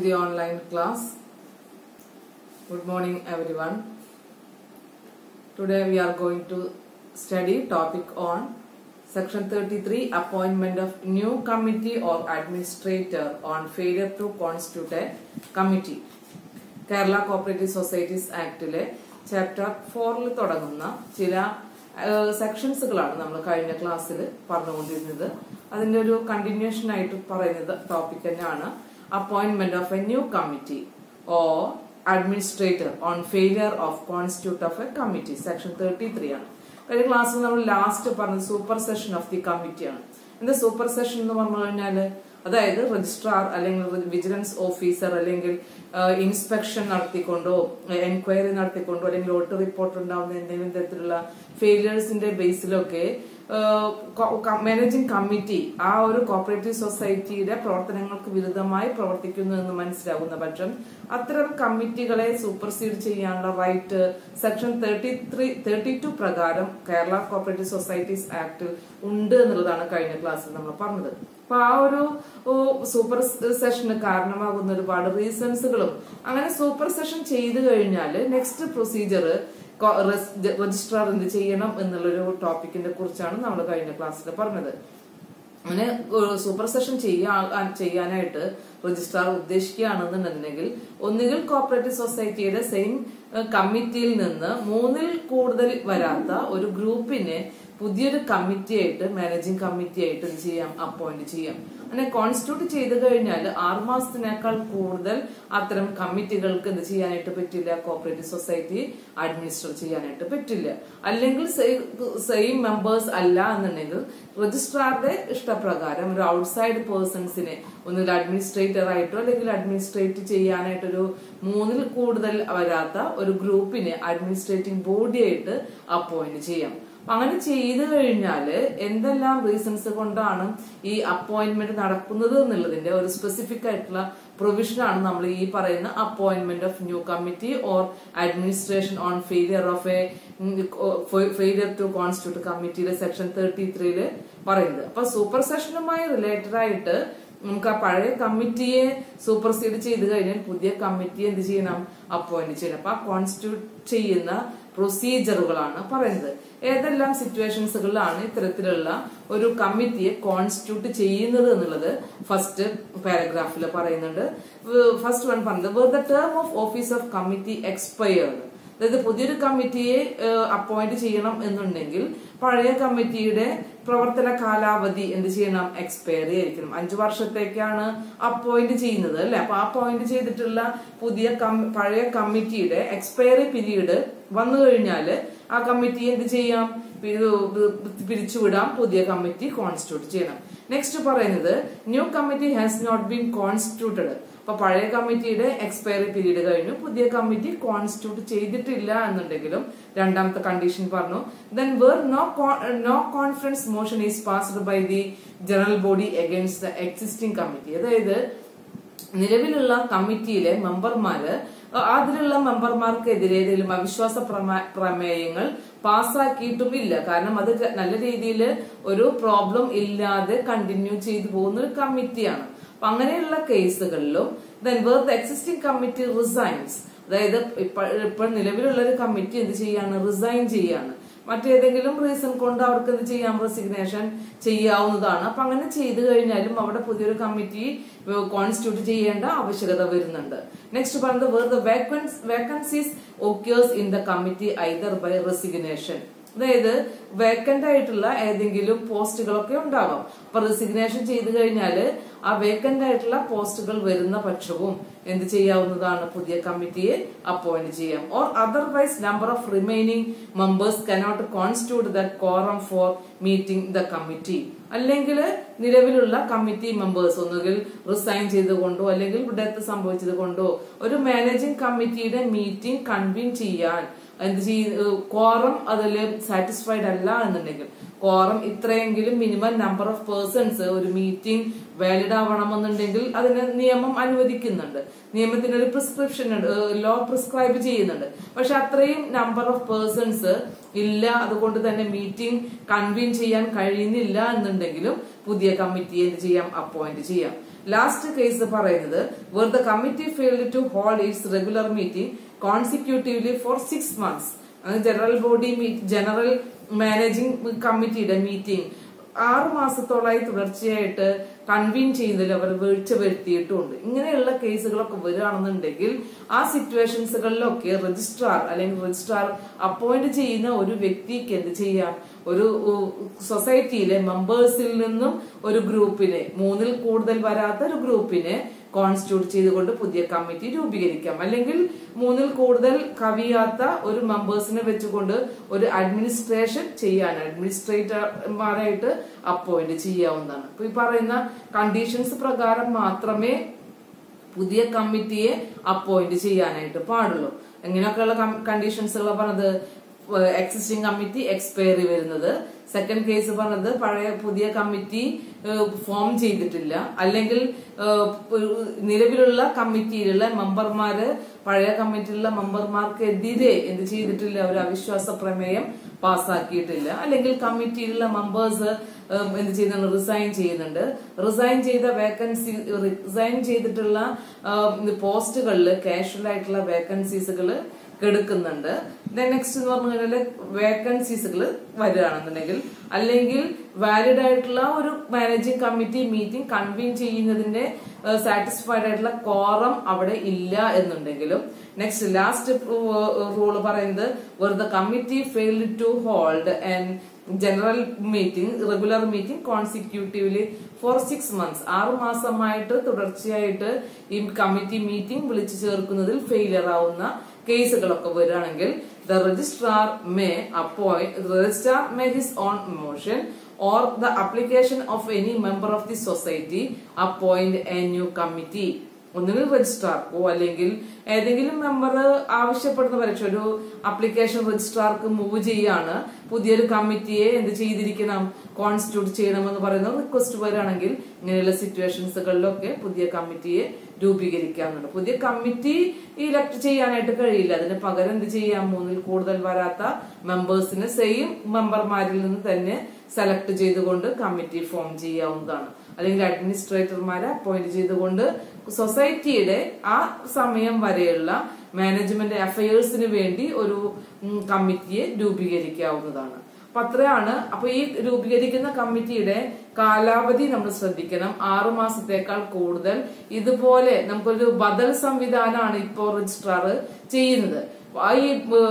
the online class. Good morning everyone. Today we are going to study topic on section 33 appointment of new committee or administrator on failure to constitute a committee. Kerala cooperative societies ആക്ടിലെ chapter ഫോറിൽ തുടങ്ങുന്ന ചില സെക്ഷൻസുകളാണ് നമ്മൾ കഴിഞ്ഞ ക്ലാസ്സിൽ പറഞ്ഞുകൊണ്ടിരുന്നത് അതിന്റെ ഒരു കണ്ടിന്യൂഷൻ ആയിട്ട് പറയുന്നത് ടോപ്പിക് തന്നെയാണ് appointment of a new committee or administrator on failure of constitute of a committee section thirty three ആണ് കഴിഞ്ഞ ക്ലാസ്സിൽ നമ്മൾ ലാസ്റ്റ് പറഞ്ഞത് സൂപ്പർ സെഷൻ ഓഫ് ദി കമ്മിറ്റിയാണ് എന്താ സൂപ്പർ സെഷൻ എന്ന് പറഞ്ഞു കഴിഞ്ഞാല് അതായത് രജിസ്ട്രാർ അല്ലെങ്കിൽ വിജിലൻസ് ഓഫീസർ അല്ലെങ്കിൽ ഇൻസ്പെക്ഷൻ നടത്തിക്കൊണ്ടോ എൻക്വയറി നടത്തിക്കൊണ്ടോ അല്ലെങ്കിൽ ഓട്ട് റിപ്പോർട്ട് ഉണ്ടാവുന്ന എന്തെങ്കിലും തരത്തിലുള്ള ഫെയിലിയേഴ്സിന്റെ ബേസിലൊക്കെ മാനേജിംഗ് കമ്മിറ്റി ആ ഒരു കോപ്പറേറ്റീവ് സൊസൈറ്റിയുടെ പ്രവർത്തനങ്ങൾക്ക് വിരുദ്ധമായി പ്രവർത്തിക്കുന്നു എന്ന് മനസ്സിലാകുന്ന പക്ഷം അത്തരം കമ്മിറ്റികളെ സൂപ്പർസീഡ് ചെയ്യാനുള്ള right section thirty three thirty two പ്രകാരം കേരള കോപ്പറേറ്റീവ് സൊസൈറ്റീസ് ആക്ടിൽ ഉണ്ട് എന്നുള്ളതാണ് കഴിഞ്ഞ ക്ലാസ്സിൽ നമ്മൾ പറഞ്ഞത് അപ്പൊ ആ ഒരു സൂപ്പർ സെഷന് കാരണമാകുന്ന ഒരുപാട് റീസൺസുകളും അങ്ങനെ സൂപ്പർ സെഷൻ ചെയ്തു കഴിഞ്ഞാൽ നെക്സ്റ്റ് പ്രൊസീജിയർ രജിസ്ട്രാർ എന്ത് ചെയ്യണം എന്നുള്ളൊരു ടോപ്പിക്കിനെ കുറിച്ചാണ് നമ്മൾ കഴിഞ്ഞ ക്ലാസ്സിൽ പറഞ്ഞത് അങ്ങനെ സൂപ്പർ സെഷൻ ചെയ്യാൻ ചെയ്യാനായിട്ട് രജിസ്ട്രാർ ഉദ്ദേശിക്കുകയാണെന്നുണ്ടെങ്കിൽ ഒന്നുകിൽ കോപ്പറേറ്റീവ് സൊസൈറ്റിയുടെ സെയിം കമ്മിറ്റിയിൽ നിന്ന് മൂന്നിൽ കൂടുതൽ വരാത്ത ഒരു ഗ്രൂപ്പിനെ പുതിയൊരു കമ്മിറ്റി ആയിട്ട് മാനേജിംഗ് കമ്മിറ്റി ആയിട്ട് എന്ത് ചെയ്യാം അപ്പോയിന്റ് ചെയ്യാം അങ്ങനെ കോൺസ്റ്റിറ്റ്യൂട്ട് ചെയ്തു കഴിഞ്ഞാൽ ആറ് മാസത്തിനേക്കാൾ കൂടുതൽ അത്തരം കമ്മിറ്റികൾക്ക് എന്ത് ചെയ്യാനായിട്ട് പറ്റില്ല കോപ്പറേറ്റീവ് സൊസൈറ്റി അഡ്മിനിസ്റ്റർ ചെയ്യാനായിട്ട് പറ്റില്ല അല്ലെങ്കിൽ സെയിം മെമ്പേഴ്സ് അല്ല എന്നുണ്ടെങ്കിൽ രജിസ്ട്രാറുടെ ഇഷ്ടപ്രകാരം ഒരു ഔട്ട്സൈഡ് പേഴ്സൺസിനെ ഒന്നുകിൽ അഡ്മിനിസ്ട്രേറ്റർ ആയിട്ടോ അല്ലെങ്കിൽ അഡ്മിനിസ്ട്രേറ്റ് ചെയ്യാനായിട്ടൊരു മൂന്നിൽ കൂടുതൽ വരാത്ത ഒരു ഗ്രൂപ്പിനെ അഡ്മിനിസ്ട്രേറ്റിംഗ് ബോഡി ആയിട്ട് അപ്പോയിന്റ് ചെയ്യാം അങ്ങനെ ചെയ്തു കഴിഞ്ഞാല് എന്തെല്ലാം റീസൺസ് കൊണ്ടാണ് ഈ അപ്പോയിന്റ്മെന്റ് നടക്കുന്നത് എന്നുള്ളതിന്റെ ഒരു സ്പെസിഫിക് ആയിട്ടുള്ള പ്രൊവിഷനാണ് നമ്മൾ ഈ പറയുന്ന appointment of new committee or administration on failure of a failure to constitute കമ്മിറ്റിയിലെ സെക്ഷൻ തേർട്ടി ത്രീയില് പറയുന്നത് അപ്പൊ സൂപ്പർ സെഷനുമായി റിലേറ്റഡ് ആയിട്ട് നമുക്ക് ആ പഴയ കമ്മിറ്റിയെ സൂപ്പർസീഡ് ചെയ്ത് കഴിഞ്ഞാൽ പുതിയ കമ്മിറ്റിയെ എന്ത് ചെയ്യണം അപ്പോയിന്റ് ചെയ്യണം അപ്പൊ ആ കോൺസ്റ്റിറ്റ്യൂട്ട് ചെയ്യുന്ന പ്രൊസീജറുകളാണ് പറയുന്നത് ഏതെല്ലാം സിറ്റുവേഷൻസുകളിലാണ് ഇത്തരത്തിലുള്ള ഒരു കമ്മിറ്റിയെ കോൺസ്റ്റിറ്റ്യൂട്ട് ചെയ്യുന്നത് എന്നുള്ളത് ഫസ്റ്റ് പാരഗ്രാഫിൽ പറയുന്നുണ്ട് ഫസ്റ്റ് വൺ പറഞ്ഞത് where the term of office of committee expired അതായത് പുതിയൊരു കമ്മിറ്റിയെ അപ്പോയിന്റ് ചെയ്യണം എന്നുണ്ടെങ്കിൽ പഴയ കമ്മിറ്റിയുടെ പ്രവർത്തന കാലാവധി എന്ത് ചെയ്യണം എക്സ്പയറി ആയിരിക്കണം അഞ്ചു വർഷത്തേക്കാണ് അപ്പോയിന്റ് ചെയ്യുന്നത് അല്ലെ അപ്പൊ അപ്പോയിന്റ് ചെയ്തിട്ടുള്ള പുതിയ പഴയ കമ്മിറ്റിയുടെ എക്സ്പയറി പീരീഡ് വന്നു കഴിഞ്ഞാൽ ആ കമ്മിറ്റി എന്ത് ചെയ്യാം പിരിച്ചുവിടാം പുതിയ കമ്മിറ്റി കോൺസ്റ്റിറ്റ്യൂട്ട് ചെയ്യണം നെക്സ്റ്റ് പറയുന്നത് new committee has not been constituted അപ്പൊ പഴയ കമ്മിറ്റിയുടെ എക്സ്പയറി പീരീഡ് കഴിഞ്ഞു പുതിയ കമ്മിറ്റി കോൺസ്റ്റിറ്റ്യൂട്ട് ചെയ്തിട്ടില്ല എന്നുണ്ടെങ്കിലും രണ്ടാമത്തെ കണ്ടീഷൻ പറഞ്ഞു then where no no conference motion is passed by the general body against the existing committee അതായത് നിലവിലുള്ള കമ്മിറ്റിയിലെ മെമ്പർമാര് അതിലുള്ള മെമ്പർമാർക്കെതിരെ ഏതെങ്കിലും അവിശ്വാസ പ്രമേയങ്ങൾ പാസ്സാക്കിയിട്ടുമില്ല കാരണം അത് നല്ല രീതിയിൽ ഒരു പ്രോബ്ലം ഇല്ലാതെ കണ്ടിന്യൂ ചെയ്തു പോകുന്ന ഒരു കമ്മിറ്റിയാണ് അപ്പൊ അങ്ങനെയുള്ള കേസുകളിലും then where the existing committee resigns അതായത് ഇപ്പോൾ നിലവിലുള്ള ഒരു കമ്മിറ്റി എന്ത് ചെയ്യാണ് റിസൈൻ ചെയ്യാണ് മറ്റേതെങ്കിലും റീസൺ കൊണ്ട് അവർക്ക് എന്ത് ചെയ്യാം റെസിഗ്നേഷൻ ചെയ്യാവുന്നതാണ് അപ്പൊ അങ്ങനെ ചെയ്തു കഴിഞ്ഞാലും അവിടെ പുതിയൊരു കമ്മിറ്റി കോൺസ്റ്റിറ്റ്യൂട്ട് ചെയ്യേണ്ട ആവശ്യകത വരുന്നുണ്ട് നെക്സ്റ്റ് പറഞ്ഞത് where the vacancies occurs in the committee either by resignation അതായത് വേക്കന്റ് ആയിട്ടുള്ള ഏതെങ്കിലും പോസ്റ്റുകളൊക്കെ ഉണ്ടാവാം അപ്പൊ റെസിഗ്നേഷൻ ചെയ്തു കഴിഞ്ഞാൽ ആ വേക്കന്റ് ആയിട്ടുള്ള പോസ്റ്റുകൾ വരുന്ന പക്ഷവും എന്ത് ചെയ്യാവുന്നതാണ് പുതിയ കമ്മിറ്റിയെ അപ്പോയിന്റ് ചെയ്യാം or otherwise number of remaining members cannot constitute the quorum for meeting the committee അല്ലെങ്കിൽ നിലവിലുള്ള കമ്മിറ്റി മെമ്പേഴ്സ് ഒന്നുകിൽ റിസൈൻ ചെയ്തുകൊണ്ടോ അല്ലെങ്കിൽ ഡെത്ത് സംഭവിച്ചത് കൊണ്ടോ ഒരു മാനേജിംഗ് കമ്മിറ്റിയുടെ മീറ്റിംഗ് കൺവീൻ ചെയ്യാൻ എന്ത് ചെയ്യ കോറം അതിൽ സാറ്റിസ്ഫൈഡ് അല്ല എന്നുണ്ടെങ്കിൽ കോറം ഇത്രയെങ്കിലും മിനിമം നമ്പർ ഓഫ് പേഴ്സൺസ് ഒരു മീറ്റിംഗ് വാലിഡ് ആവണമെന്നുണ്ടെങ്കിൽ അതിന് നിയമം അനുവദിക്കുന്നുണ്ട് നിയമത്തിന് ഒരു പ്രിസ്ക്രിപ്ഷൻ ഉണ്ട് ലോ പ്രിസ്ക്രൈബ് ചെയ്യുന്നുണ്ട് പക്ഷെ അത്രയും നമ്പർ ഓഫ് പേഴ്സൺസ് ഇല്ല അതുകൊണ്ട് തന്നെ മീറ്റിംഗ് കൺവീൻ ചെയ്യാൻ കഴിയുന്നില്ല എന്നുണ്ടെങ്കിലും പുതിയ കമ്മിറ്റി എന്ത് ചെയ്യാം അപ്പോയിന്റ് ചെയ്യാം ലാസ്റ്റ് കേസ് പറയുന്നത് where the committee failed to hold its regular meeting consecutively for six months general body general managing കമ്മിറ്റിയുടെ മീറ്റിംഗ് ആറ് മാസത്തോളായി തുടർച്ചയായിട്ട് കൺവീൻ ചെയ്യുന്നതിൽ അവർ വീഴ്ച വരുത്തിയിട്ടുമുണ്ട് ഇങ്ങനെയുള്ള കേസുകളൊക്കെ വരികയാണെന്നുണ്ടെങ്കിൽ ആ സിറ്റുവേഷൻസുകളിലൊക്കെ രജിസ്ട്രാർ അല്ലെങ്കിൽ രജിസ്ട്രാർ അപ്പോയിന്റ് ചെയ്യുന്ന ഒരു വ്യക്തിക്ക് എന്ത് ചെയ്യാം ഒരു സൊസൈറ്റിയിലെ മെമ്പേഴ്സിൽ നിന്നും ഒരു ഗ്രൂപ്പിനെ മൂന്നിൽ കൂടുതൽ വരാത്ത ഒരു അഗ്രൂപ്പിനെ കോൺസ്റ്റിറ്റ്യൂട്ട് ചെയ്തുകൊണ്ട് പുതിയ കമ്മിറ്റി രൂപീകരിക്കാം അല്ലെങ്കിൽ മൂന്നിൽ കൂടുതൽ കവിയാത്ത ഒരു മെമ്പേഴ്സിനെ വെച്ചുകൊണ്ട് ഒരു അഡ്മിനിസ്ട്രേഷൻ ചെയ്യാൻ അഡ്മിനിസ്ട്രേറ്റർമാരായിട്ട് അപ്പോയിന്റ് ചെയ്യാവുന്നതാണ് ഇപ്പൊ ഈ പറയുന്ന കണ്ടീഷൻസ് പ്രകാരം മാത്രമേ പുതിയ കമ്മിറ്റിയെ അപ്പോയിന്റ് ചെയ്യാനായിട്ട് പാടുള്ളൂ എങ്ങനെയൊക്കെയുള്ള കണ്ടീഷൻസുകൾ പറഞ്ഞത് എക്സിസ്റ്റിംഗ് കമ്മിറ്റി എക്സ്പയറി വരുന്നത് സെക്കൻഡ് കേസ് പറഞ്ഞത് പഴയ പുതിയ കമ്മിറ്റി ഫോം ചെയ്തിട്ടില്ല അല്ലെങ്കിൽ നിലവിലുള്ള കമ്മിറ്റിയിലുള്ള മെമ്പർമാര് പഴയ കമ്മിറ്റിയിലുള്ള മെമ്പർമാർക്കെതിരെ എന്ത് ചെയ്തിട്ടില്ല ഒരു അവിശ്വാസ പ്രമേയം പാസ്സാക്കിയിട്ടില്ല അല്ലെങ്കിൽ കമ്മിറ്റിയിലുള്ള മെമ്പേഴ്സ് എന്ത് ചെയ്യുന്നുണ്ട് റിസൈൻ ചെയ്യുന്നുണ്ട് റിസൈൻ ചെയ്ത വേക്കൻസി റിസൈൻ ചെയ്തിട്ടുള്ള പോസ്റ്റുകളിൽ കാഷ്വൽ ആയിട്ടുള്ള വേക്കൻസീസുകൾ കെടുക്കുന്നുണ്ട് നെക്സ്റ്റ് എന്ന് പറഞ്ഞു കഴിഞ്ഞാൽ വേക്കൻസീസുകൾ വരികയാണെന്നുണ്ടെങ്കിൽ അല്ലെങ്കിൽ വാലിഡ് ആയിട്ടുള്ള ഒരു മാനേജിംഗ് കമ്മിറ്റി മീറ്റിംഗ് കൺവീൻ ചെയ്യുന്നതിന്റെ സാറ്റിസ്ഫൈഡ് ആയിട്ടുള്ള കോറം അവിടെ ഇല്ല എന്നുണ്ടെങ്കിലും നെക്സ്റ്റ് ലാസ്റ്റ് റൂൾ പറയുന്നത് where the committee failed to hold and general meeting regular meeting consecutively for six months ആറ് മാസമായിട്ട് തുടർച്ചയായിട്ട് ഈ കമ്മിറ്റി മീറ്റിംഗ് വിളിച്ചു ചേർക്കുന്നതിൽ ഫെയിലിയർ ആവുന്ന കേസുകളൊക്കെ വരികയാണെങ്കിൽ the registrar may appoint registrar may his own motion or the application of any member of the society appoint a new committee ഒന്നുകിൽ രജിസ്ട്രാർക്കോ അല്ലെങ്കിൽ ഏതെങ്കിലും മെമ്പർ ആവശ്യപ്പെടുന്ന പരീക്ഷ ഒരു അപ്ലിക്കേഷൻ രജിസ്ട്രാർക്ക് മൂവ് ചെയ്യാണ് പുതിയൊരു കമ്മിറ്റിയെ എന്ത് ചെയ്തിരിക്കണം കോൺസ്റ്റിറ്റ്യൂട്ട് ചെയ്യണമെന്ന് പറയുന്ന റിക്വസ്റ്റ് വരികയാണെങ്കിൽ ഇങ്ങനെയുള്ള സിറ്റുവേഷൻസുകളിലൊക്കെ പുതിയ കമ്മിറ്റിയെ രൂപീകരിക്കാവുന്നുണ്ട് പുതിയ കമ്മിറ്റി ഇലക്ട് ചെയ്യാനായിട്ട് കഴിയില്ല അതിന് പകരം എന്ത് ചെയ്യാം മൂന്നിൽ കൂടുതൽ വരാത്ത മെമ്പേഴ്സിന് സെയിം മെമ്പർമാരിൽ നിന്ന് തന്നെ സെലക്ട് ചെയ്തുകൊണ്ട് കമ്മിറ്റി ഫോം ചെയ്യാവുന്നതാണ് അല്ലെങ്കിൽ അഡ്മിനിസ്ട്രേറ്റർമാരെ അപ്പോയിന്റ് ചെയ്തുകൊണ്ട് സൊസൈറ്റിയുടെ ആ സമയം വരെയുള്ള മാനേജ്മെന്റ് അഫയേഴ്സിന് വേണ്ടി ഒരു കമ്മിറ്റിയെ രൂപീകരിക്കാവുന്നതാണ് അപ്പൊ അത്രയാണ് അപ്പൊ ഈ രൂപീകരിക്കുന്ന കമ്മിറ്റിയുടെ കാലാവധി നമ്മൾ ശ്രദ്ധിക്കണം ആറു മാസത്തേക്കാൾ കൂടുതൽ ഇതുപോലെ നമുക്കൊരു ബദൽ സംവിധാനമാണ് ഇപ്പോൾ രജിസ്ട്രാർ ചെയ്യുന്നത് ആ ഈ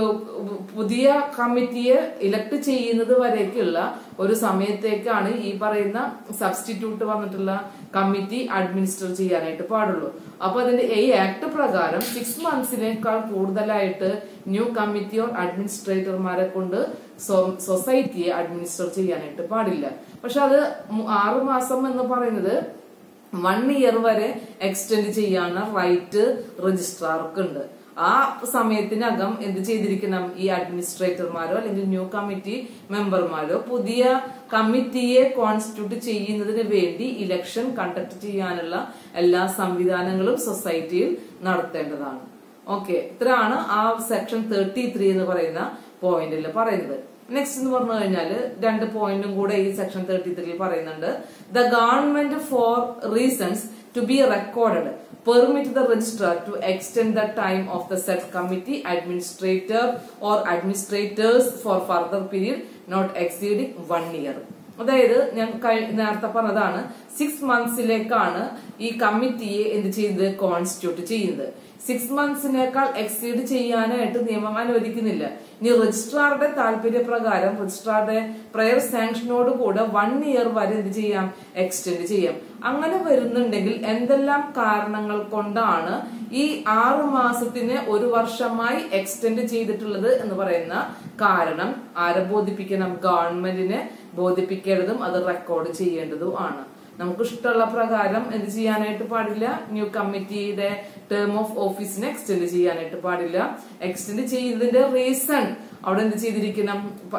പുതിയ കമ്മിറ്റിയെ ഇലക്ട് ചെയ്യുന്നത് വരേക്കുള്ള ഒരു സമയത്തേക്കാണ് ഈ പറയുന്ന സബ്സ്റ്റിറ്റ്യൂട്ട് വന്നിട്ടുള്ള കമ്മിറ്റി അഡ്മിനിസ്റ്റർ ചെയ്യാനായിട്ട് പാടുള്ളൂ അപ്പൊ അതിന്റെ ഈ ആക്ട് പ്രകാരം സിക്സ് മന്ത്സിനേക്കാൾ കൂടുതലായിട്ട് ന്യൂ കമ്മിറ്റി ഓർ അഡ്മിനിസ്ട്രേറ്റർമാരെ കൊണ്ട് സൊസൈറ്റിയെ അഡ്മിനിസ്റ്റർ ചെയ്യാനായിട്ട് പാടില്ല പക്ഷെ അത് ആറു മാസം എന്ന് പറയുന്നത് വൺ ഇയർ വരെ എക്സ്റ്റെൻഡ് ചെയ്യാനുള്ള റൈറ്റ് രജിസ്ട്രാർക്ക് ഉണ്ട് ആ സമയത്തിനകം എന്ത് ചെയ്തിരിക്കണം ഈ അഡ്മിനിസ്ട്രേറ്റർമാരോ അല്ലെങ്കിൽ ന്യൂ കമ്മിറ്റി മെമ്പർമാരോ പുതിയ കമ്മിറ്റിയെ കോൺസ്റ്റിറ്റ്യൂട്ട് ചെയ്യുന്നതിന് വേണ്ടി ഇലക്ഷൻ കണ്ടക്ട് ചെയ്യാനുള്ള എല്ലാ സംവിധാനങ്ങളും സൊസൈറ്റിയിൽ നടത്തേണ്ടതാണ് ഓക്കെ ഇത്രയാണ് ആ സെക്ഷൻ തേർട്ടി ത്രീ എന്ന് പറയുന്ന പോയിന്റിൽ പറയുന്നത് നെക്സ്റ്റ് എന്ന് പറഞ്ഞു കഴിഞ്ഞാൽ രണ്ട് പോയിന്റും കൂടെ ഈ സെക്ഷൻ തേർട്ടി ത്രീയിൽ പറയുന്നുണ്ട് the government for reasons to be recorded permit the registrar to extend the time of the said committee administrator or administrators for further period not exceeding one year അതായത് ഞാൻ നേരത്തെ പറഞ്ഞതാണ് സിക്സ് മന്ത്സിലേക്കാണ് ഈ കമ്മിറ്റിയെ എന്ത് ചെയ്യുന്നത് കോൺസ്റ്റിറ്റ്യൂട്ട് ചെയ്യുന്നത് സിക്സ് മന്ത്സിനേക്കാൾ എക്സീഡ് ചെയ്യാനായിട്ട് നിയമം അനുവദിക്കുന്നില്ല ഇനി രജിസ്ട്രാറുടെ താല്പര്യപ്രകാരം രജിസ്ട്രാറുടെ പ്രയർ സാങ്ഷനോട് കൂടെ വൺ ഇയർ വരെ എന്ത് ചെയ്യാം എക്സ്റ്റെൻഡ് ചെയ്യാം അങ്ങനെ വരുന്നുണ്ടെങ്കിൽ എന്തെല്ലാം കാരണങ്ങൾ കൊണ്ടാണ് ഈ ആറ് മാസത്തിന് ഒരു വർഷമായി എക്സ്റ്റെൻഡ് ചെയ്തിട്ടുള്ളത് എന്ന് പറയുന്ന കാരണം ആരെ ബോധിപ്പിക്കണം ഗവൺമെന്റിനെ ബോധിപ്പിക്കേണ്ടതും അത് റെക്കോർഡ് ചെയ്യേണ്ടതും ആണ് നമുക്ക് ഇഷ്ടമുള്ള പ്രകാരം എന്ത് ചെയ്യാനായിട്ട് പാടില്ല ന്യൂ കമ്മിറ്റിയുടെ ടേം ഓഫ് ഓഫീസിനെ എക്സ്റ്റെൻഡ് ചെയ്യാനായിട്ട് പാടില്ല എക്സ്റ്റെൻഡ് ചെയ്യുന്നതിന്റെ റീസൺ അവിടെ എന്ത് ചെയ്തിരിക്കണം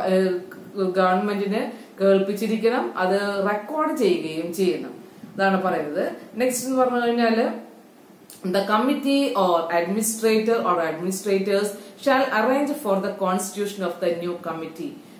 ഗവൺമെന്റിന് കേൾപ്പിച്ചിരിക്കണം അത് റെക്കോർഡ് ചെയ്യുകയും ചെയ്യണം അതാണ് പറയുന്നത് നെക്സ്റ്റ് എന്ന് പറഞ്ഞു കഴിഞ്ഞാല് The committee or administrator or administrators shall arrange for the constitution of the new committee.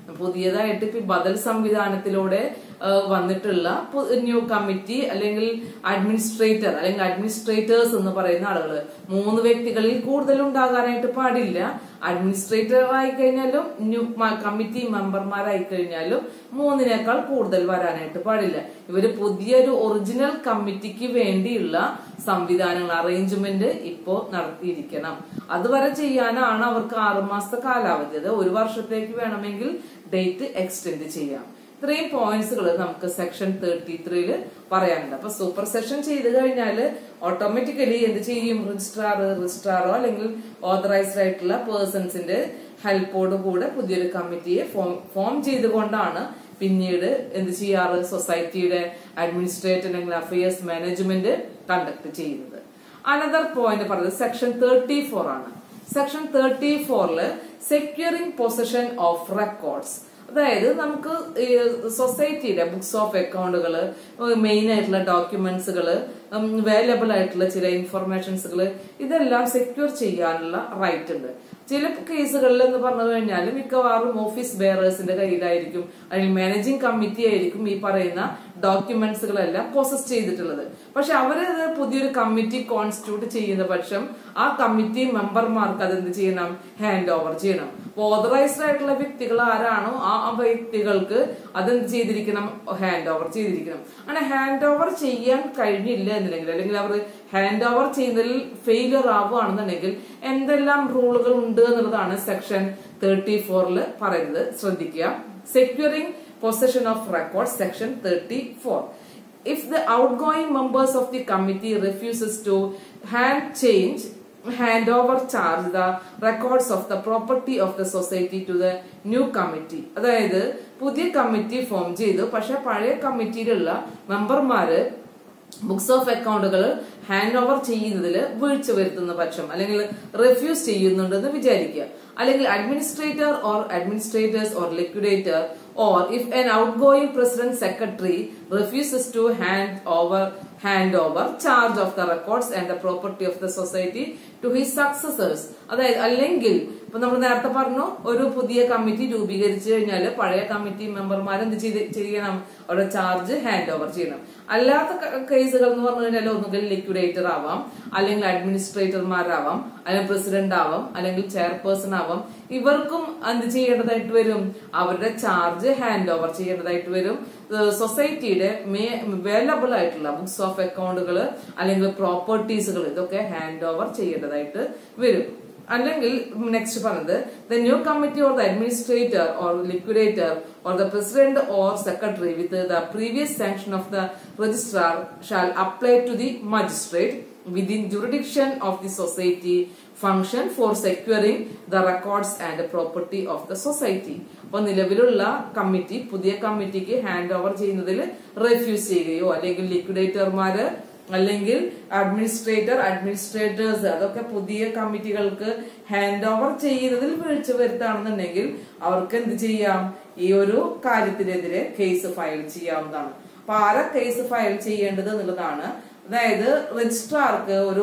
പുതിയതായിട്ട് ഇപ്പൊ ഈ ബദൽ സംവിധാനത്തിലൂടെ ആ, വന്നിട്ടുള്ള ന്യൂ കമ്മിറ്റി അല്ലെങ്കിൽ അഡ്മിനിസ്ട്രേറ്റർ അല്ലെങ്കിൽ അഡ്മിനിസ്ട്രേറ്റേഴ്സ് എന്ന് പറയുന്ന ആളുകൾ മൂന്ന് വ്യക്തികളിൽ കൂടുതൽ ഉണ്ടാകാനായിട്ട് പാടില്ല അഡ്മിനിസ്ട്രേറ്റർ ആയി കഴിഞ്ഞാലും ന്യൂ കമ്മിറ്റി മെമ്പർമാരായി കഴിഞ്ഞാലും മൂന്നിനേക്കാൾ കൂടുതൽ വരാനായിട്ട് പാടില്ല ഇവര് പുതിയൊരു ഒറിജിനൽ കമ്മിറ്റിക്ക് വേണ്ടിയുള്ള സംവിധാനങ്ങൾ അറേഞ്ച്മെന്റ് ഇപ്പോ നടത്തിയിരിക്കണം അതുവരെ ചെയ്യാനാണ് അവർക്ക് ആറുമാസത്തെ കാലാവധി അത് ഒരു വർഷത്തേക്ക് വേണമെങ്കിൽ ഡേറ്റ് എക്സ്റ്റെൻഡ് ചെയ്യാം ഇത്രയും പോയിന്റ്സുകൾ നമുക്ക് സെക്ഷൻ തേർട്ടി ത്രീയില് പറയാനുണ്ട് അപ്പൊ സൂപ്പർ സെഷൻ ചെയ്ത് കഴിഞ്ഞാൽ ഓട്ടോമാറ്റിക്കലി എന്ത് ചെയ്യും രജിസ്ട്രാർ രജിസ്ട്രാറോ അല്ലെങ്കിൽ ഓതറൈസ്ഡ് ആയിട്ടുള്ള പേഴ്സൺസിന്റെ ഹെൽപ്പോട് കൂടെ പുതിയൊരു കമ്മിറ്റിയെ ഫോം ഫോം ചെയ്തുകൊണ്ടാണ് പിന്നീട് എന്ത് ചെയ്യാറ് സൊസൈറ്റിയുടെ അഡ്മിനിസ്ട്രേറ്റീവ് അല്ലെങ്കിൽ അഫയേഴ്സ് മാനേജ്മെന്റ് കണ്ടക്ട് ചെയ്യുന്നത് അനദർ പോയിന്റ് പറഞ്ഞത് സെക്ഷൻ തേർട്ടി ഫോർ ആണ് സെക്ഷൻ തേർട്ടി ഫോറില് സെക്യൂറിംഗ് പൊസിഷൻ ഓഫ് റെക്കോർഡ്സ് അതായത് നമുക്ക് ഈ സൊസൈറ്റിയുടെ ബുക്സ് ഓഫ് അക്കൗണ്ടുകൾ മെയിൻ ആയിട്ടുള്ള ഡോക്യുമെന്റ്സുകൾ അവൈലബിൾ ആയിട്ടുള്ള ചില ഇൻഫർമേഷൻസുകൾ ഇതെല്ലാം സെക്യൂർ ചെയ്യാനുള്ള റൈറ്റ് ഉണ്ട് ചില കേസുകളിൽ എന്ന് പറഞ്ഞു കഴിഞ്ഞാൽ മിക്കവാറും ഓഫീസ് ബെയറേഴ്സിന്റെ കയ്യിലായിരിക്കും അല്ലെങ്കിൽ മാനേജിംഗ് കമ്മിറ്റി ആയിരിക്കും ഈ പറയുന്ന ഡോക്യുമെന്റ്സുകളെല്ലാം പ്രോസസ് ചെയ്തിട്ടുള്ളത് പക്ഷെ അവരത് പുതിയൊരു കമ്മിറ്റി കോൺസ്റ്റിറ്റ്യൂട്ട് ചെയ്യുന്ന പക്ഷം ആ കമ്മിറ്റി മെമ്പർമാർക്ക് അതെന്ത് ചെയ്യണം ഹാൻഡ് ഓവർ ചെയ്യണം ഓതറൈസ്ഡ് ആയിട്ടുള്ള വ്യക്തികൾ ആരാണോ ആ വ്യക്തികൾക്ക് അതെന്ത് ചെയ്തിരിക്കണം ഹാൻഡ് ഓവർ ചെയ്തിരിക്കണം അങ്ങനെ ഹാൻഡ് ഓവർ ചെയ്യാൻ കഴിഞ്ഞില്ല എന്നുണ്ടെങ്കിൽ അല്ലെങ്കിൽ അവർ ഹാൻഡ് ഓവർ ചെയ്യുന്നതിൽ ഫെയിലിയർ ആവുകയാണെന്നുണ്ടെങ്കിൽ എന്തെല്ലാം റൂളുകൾ ഉണ്ട് എന്നുള്ളതാണ് സെക്ഷൻ തേർട്ടി ഫോറിൽ പറയുന്നത് ശ്രദ്ധിക്കുക securing possession of record section thirty four if the outgoing members of the committee refuses to hand change hand over charge the records of the property of the society to the new committee അതായത് പുതിയ committee form ചെയ്തു പക്ഷെ പഴയ കമ്മിറ്റിയിലുള്ള മെമ്പർമാര് books of അക്കൗണ്ടുകൾ hand over ചെയ്യുന്നതിൽ വീഴ്ച വരുത്തുന്ന പക്ഷം അല്ലെങ്കിൽ റെഫ്യൂസ് ചെയ്യുന്നുണ്ടെന്ന് വിചാരിക്കുക അല്ലെങ്കിൽ administrator or administrators or liquidator or if an outgoing president secretary refuses to hand over hand over charge of the records and the property of the society to his successors അതായത് അല്ലെങ്കിൽ ഇപ്പൊ നമ്മൾ നേരത്തെ പറഞ്ഞു ഒരു പുതിയ കമ്മിറ്റി രൂപീകരിച്ചു കഴിഞ്ഞാൽ പഴയ കമ്മിറ്റി മെമ്പർമാർ എന്ത് ചെയ്ത് ചെയ്യണം അവരുടെ ചാർജ് ഹാൻഡ് ഓവർ ചെയ്യണം അല്ലാത്ത കേസുകൾ എന്ന് പറഞ്ഞു കഴിഞ്ഞാൽ ഒന്നുകിൽ ലിക്വിഡേറ്റർ ആവാം അല്ലെങ്കിൽ അഡ്മിനിസ്ട്രേറ്റർമാരാവാം അല്ലെങ്കിൽ പ്രസിഡന്റ് ആവാം അല്ലെങ്കിൽ ചെയർപേഴ്സൺ ആവാം ഇവർക്കും എന്ത് ചെയ്യേണ്ടതായിട്ട് വരും അവരുടെ ചാർജ് ഹാൻഡ് ഓവർ ചെയ്യേണ്ടതായിട്ട് വരും സൊസൈറ്റിയുടെ അവൈലബിൾ ആയിട്ടുള്ള ബുക്സ് ഓഫ് അക്കൗണ്ടുകൾ അല്ലെങ്കിൽ പ്രോപ്പർട്ടീസുകൾ ഇതൊക്കെ ഹാൻഡ് ഓവർ ചെയ്യേണ്ടതായിട്ട് വരും അല്ലെങ്കിൽ നെക്സ്റ്റ് പറഞ്ഞത് the new committee or the administrator or liquidator or the president or secretary with the previous sanction of the registrar shall apply to the magistrate within jurisdiction of the society function for securing the records and property of the society അപ്പൊ നിലവിലുള്ള committee പുതിയ കമ്മിറ്റിക്ക് hand over ചെയ്യുന്നതിൽ refuse ചെയ്യുകയോ അല്ലെങ്കിൽ ലിക്വിഡേറ്റർമാര് അല്ലെങ്കിൽ administrator administrators അതൊക്കെ പുതിയ കമ്മിറ്റികൾക്ക് ഹാൻഡ് ഓവർ ചെയ്യുന്നതിൽ വീഴ്ച വരുത്താണെന്നുണ്ടെങ്കിൽ അവർക്ക് എന്ത് ചെയ്യാം ഈ ഒരു കാര്യത്തിനെതിരെ കേസ് ഫയൽ ചെയ്യാവുന്നതാണ് അപ്പൊ ആരാ കേസ് ഫയൽ ചെയ്യേണ്ടത് എന്നുള്ളതാണ് അതായത് രജിസ്ട്രാർക്ക് ഒരു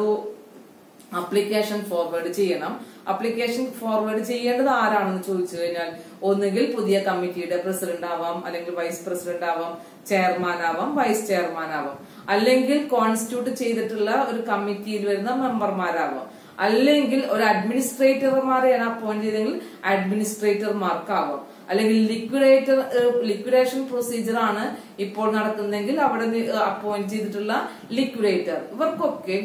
അപ്ലിക്കേഷൻ ഫോർവേഡ് ചെയ്യണം അപ്ലിക്കേഷൻ ഫോർവേഡ് ചെയ്യേണ്ടത് ആരാണെന്ന് ചോദിച്ചു കഴിഞ്ഞാൽ ഒന്നുകിൽ പുതിയ കമ്മിറ്റിയുടെ പ്രസിഡന്റ് ആവാം അല്ലെങ്കിൽ വൈസ് പ്രസിഡന്റ് ആവാം ചെയർമാൻ ആവാം വൈസ് ചെയർമാൻ ആവാം അല്ലെങ്കിൽ കോൺസ്റ്റിറ്റ്യൂട്ട് ചെയ്തിട്ടുള്ള ഒരു കമ്മിറ്റിയിൽ വരുന്ന മെമ്പർമാരാവാം അല്ലെങ്കിൽ ഒരു അഡ്മിനിസ്ട്രേറ്റർമാരെയാണ് അപ്പോയിന്റ് ചെയ്തെങ്കിൽ അഡ്മിനിസ്ട്രേറ്റർമാർക്കാവാം അല്ലെങ്കിൽ ലിക്വിഡേറ്റർ ലിക്വിഡേഷൻ പ്രൊസീജിയർ ആണ് ഇപ്പോൾ നടക്കുന്നതെങ്കിൽ അവിടെ അപ്പോയിന്റ് ചെയ്തിട്ടുള്ള ലിക്വിഡേറ്റർ ഇവർക്കൊക്കെ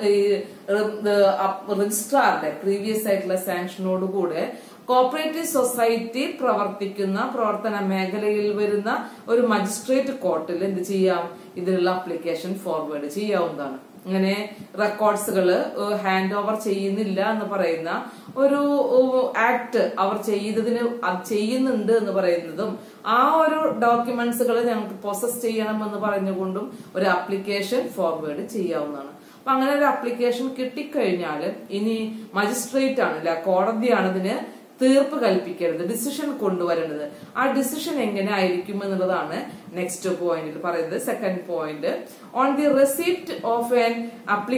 രജിസ്ട്രാറിന്റെ പ്രീവിയസ് ആയിട്ടുള്ള സാങ്ഷനോട് കൂടെ കോപ്പറേറ്റീവ് സൊസൈറ്റി പ്രവർത്തിക്കുന്ന പ്രവർത്തന മേഖലയിൽ വരുന്ന ഒരു മജിസ്ട്രേറ്റ് കോർട്ടിൽ എന്ത് ചെയ്യാം ഇതിനുള്ള അപ്ലിക്കേഷൻ ഫോർവേഡ് ചെയ്യാവുന്നതാണ് ഇങ്ങനെ റെക്കോർഡ്സുകൾ ഹാൻഡ് ഓവർ ചെയ്യുന്നില്ല എന്ന് പറയുന്ന ഒരു ആക്ട് അവർ ചെയ്തതിന് അത് ചെയ്യുന്നുണ്ട് എന്ന് പറയുന്നതും ആ ഒരു ഡോക്യുമെന്റ്സുകൾ ഞങ്ങൾക്ക് പ്രോസസ് ചെയ്യണം എന്ന് പറഞ്ഞുകൊണ്ടും ഒരു അപ്ലിക്കേഷൻ ഫോർവേഡ് ചെയ്യാവുന്നതാണ് അപ്പൊ അങ്ങനെ ഒരു അപ്ലിക്കേഷൻ കിട്ടിക്കഴിഞ്ഞാൽ ഇനി മജിസ്ട്രേറ്റ് ആണ് അല്ല കോടതിയാണ് ഇതിന് തീർപ്പ് കൽപ്പിക്കേണ്ടത് ഡിസിഷൻ കൊണ്ടുവരേണ്ടത് ആ ഡിസിഷൻ എങ്ങനെ ആയിരിക്കും എന്നുള്ളതാണ് നെക്സ്റ്റ് പോയിന്റിൽ പറയുന്നത് second point on the receipt of an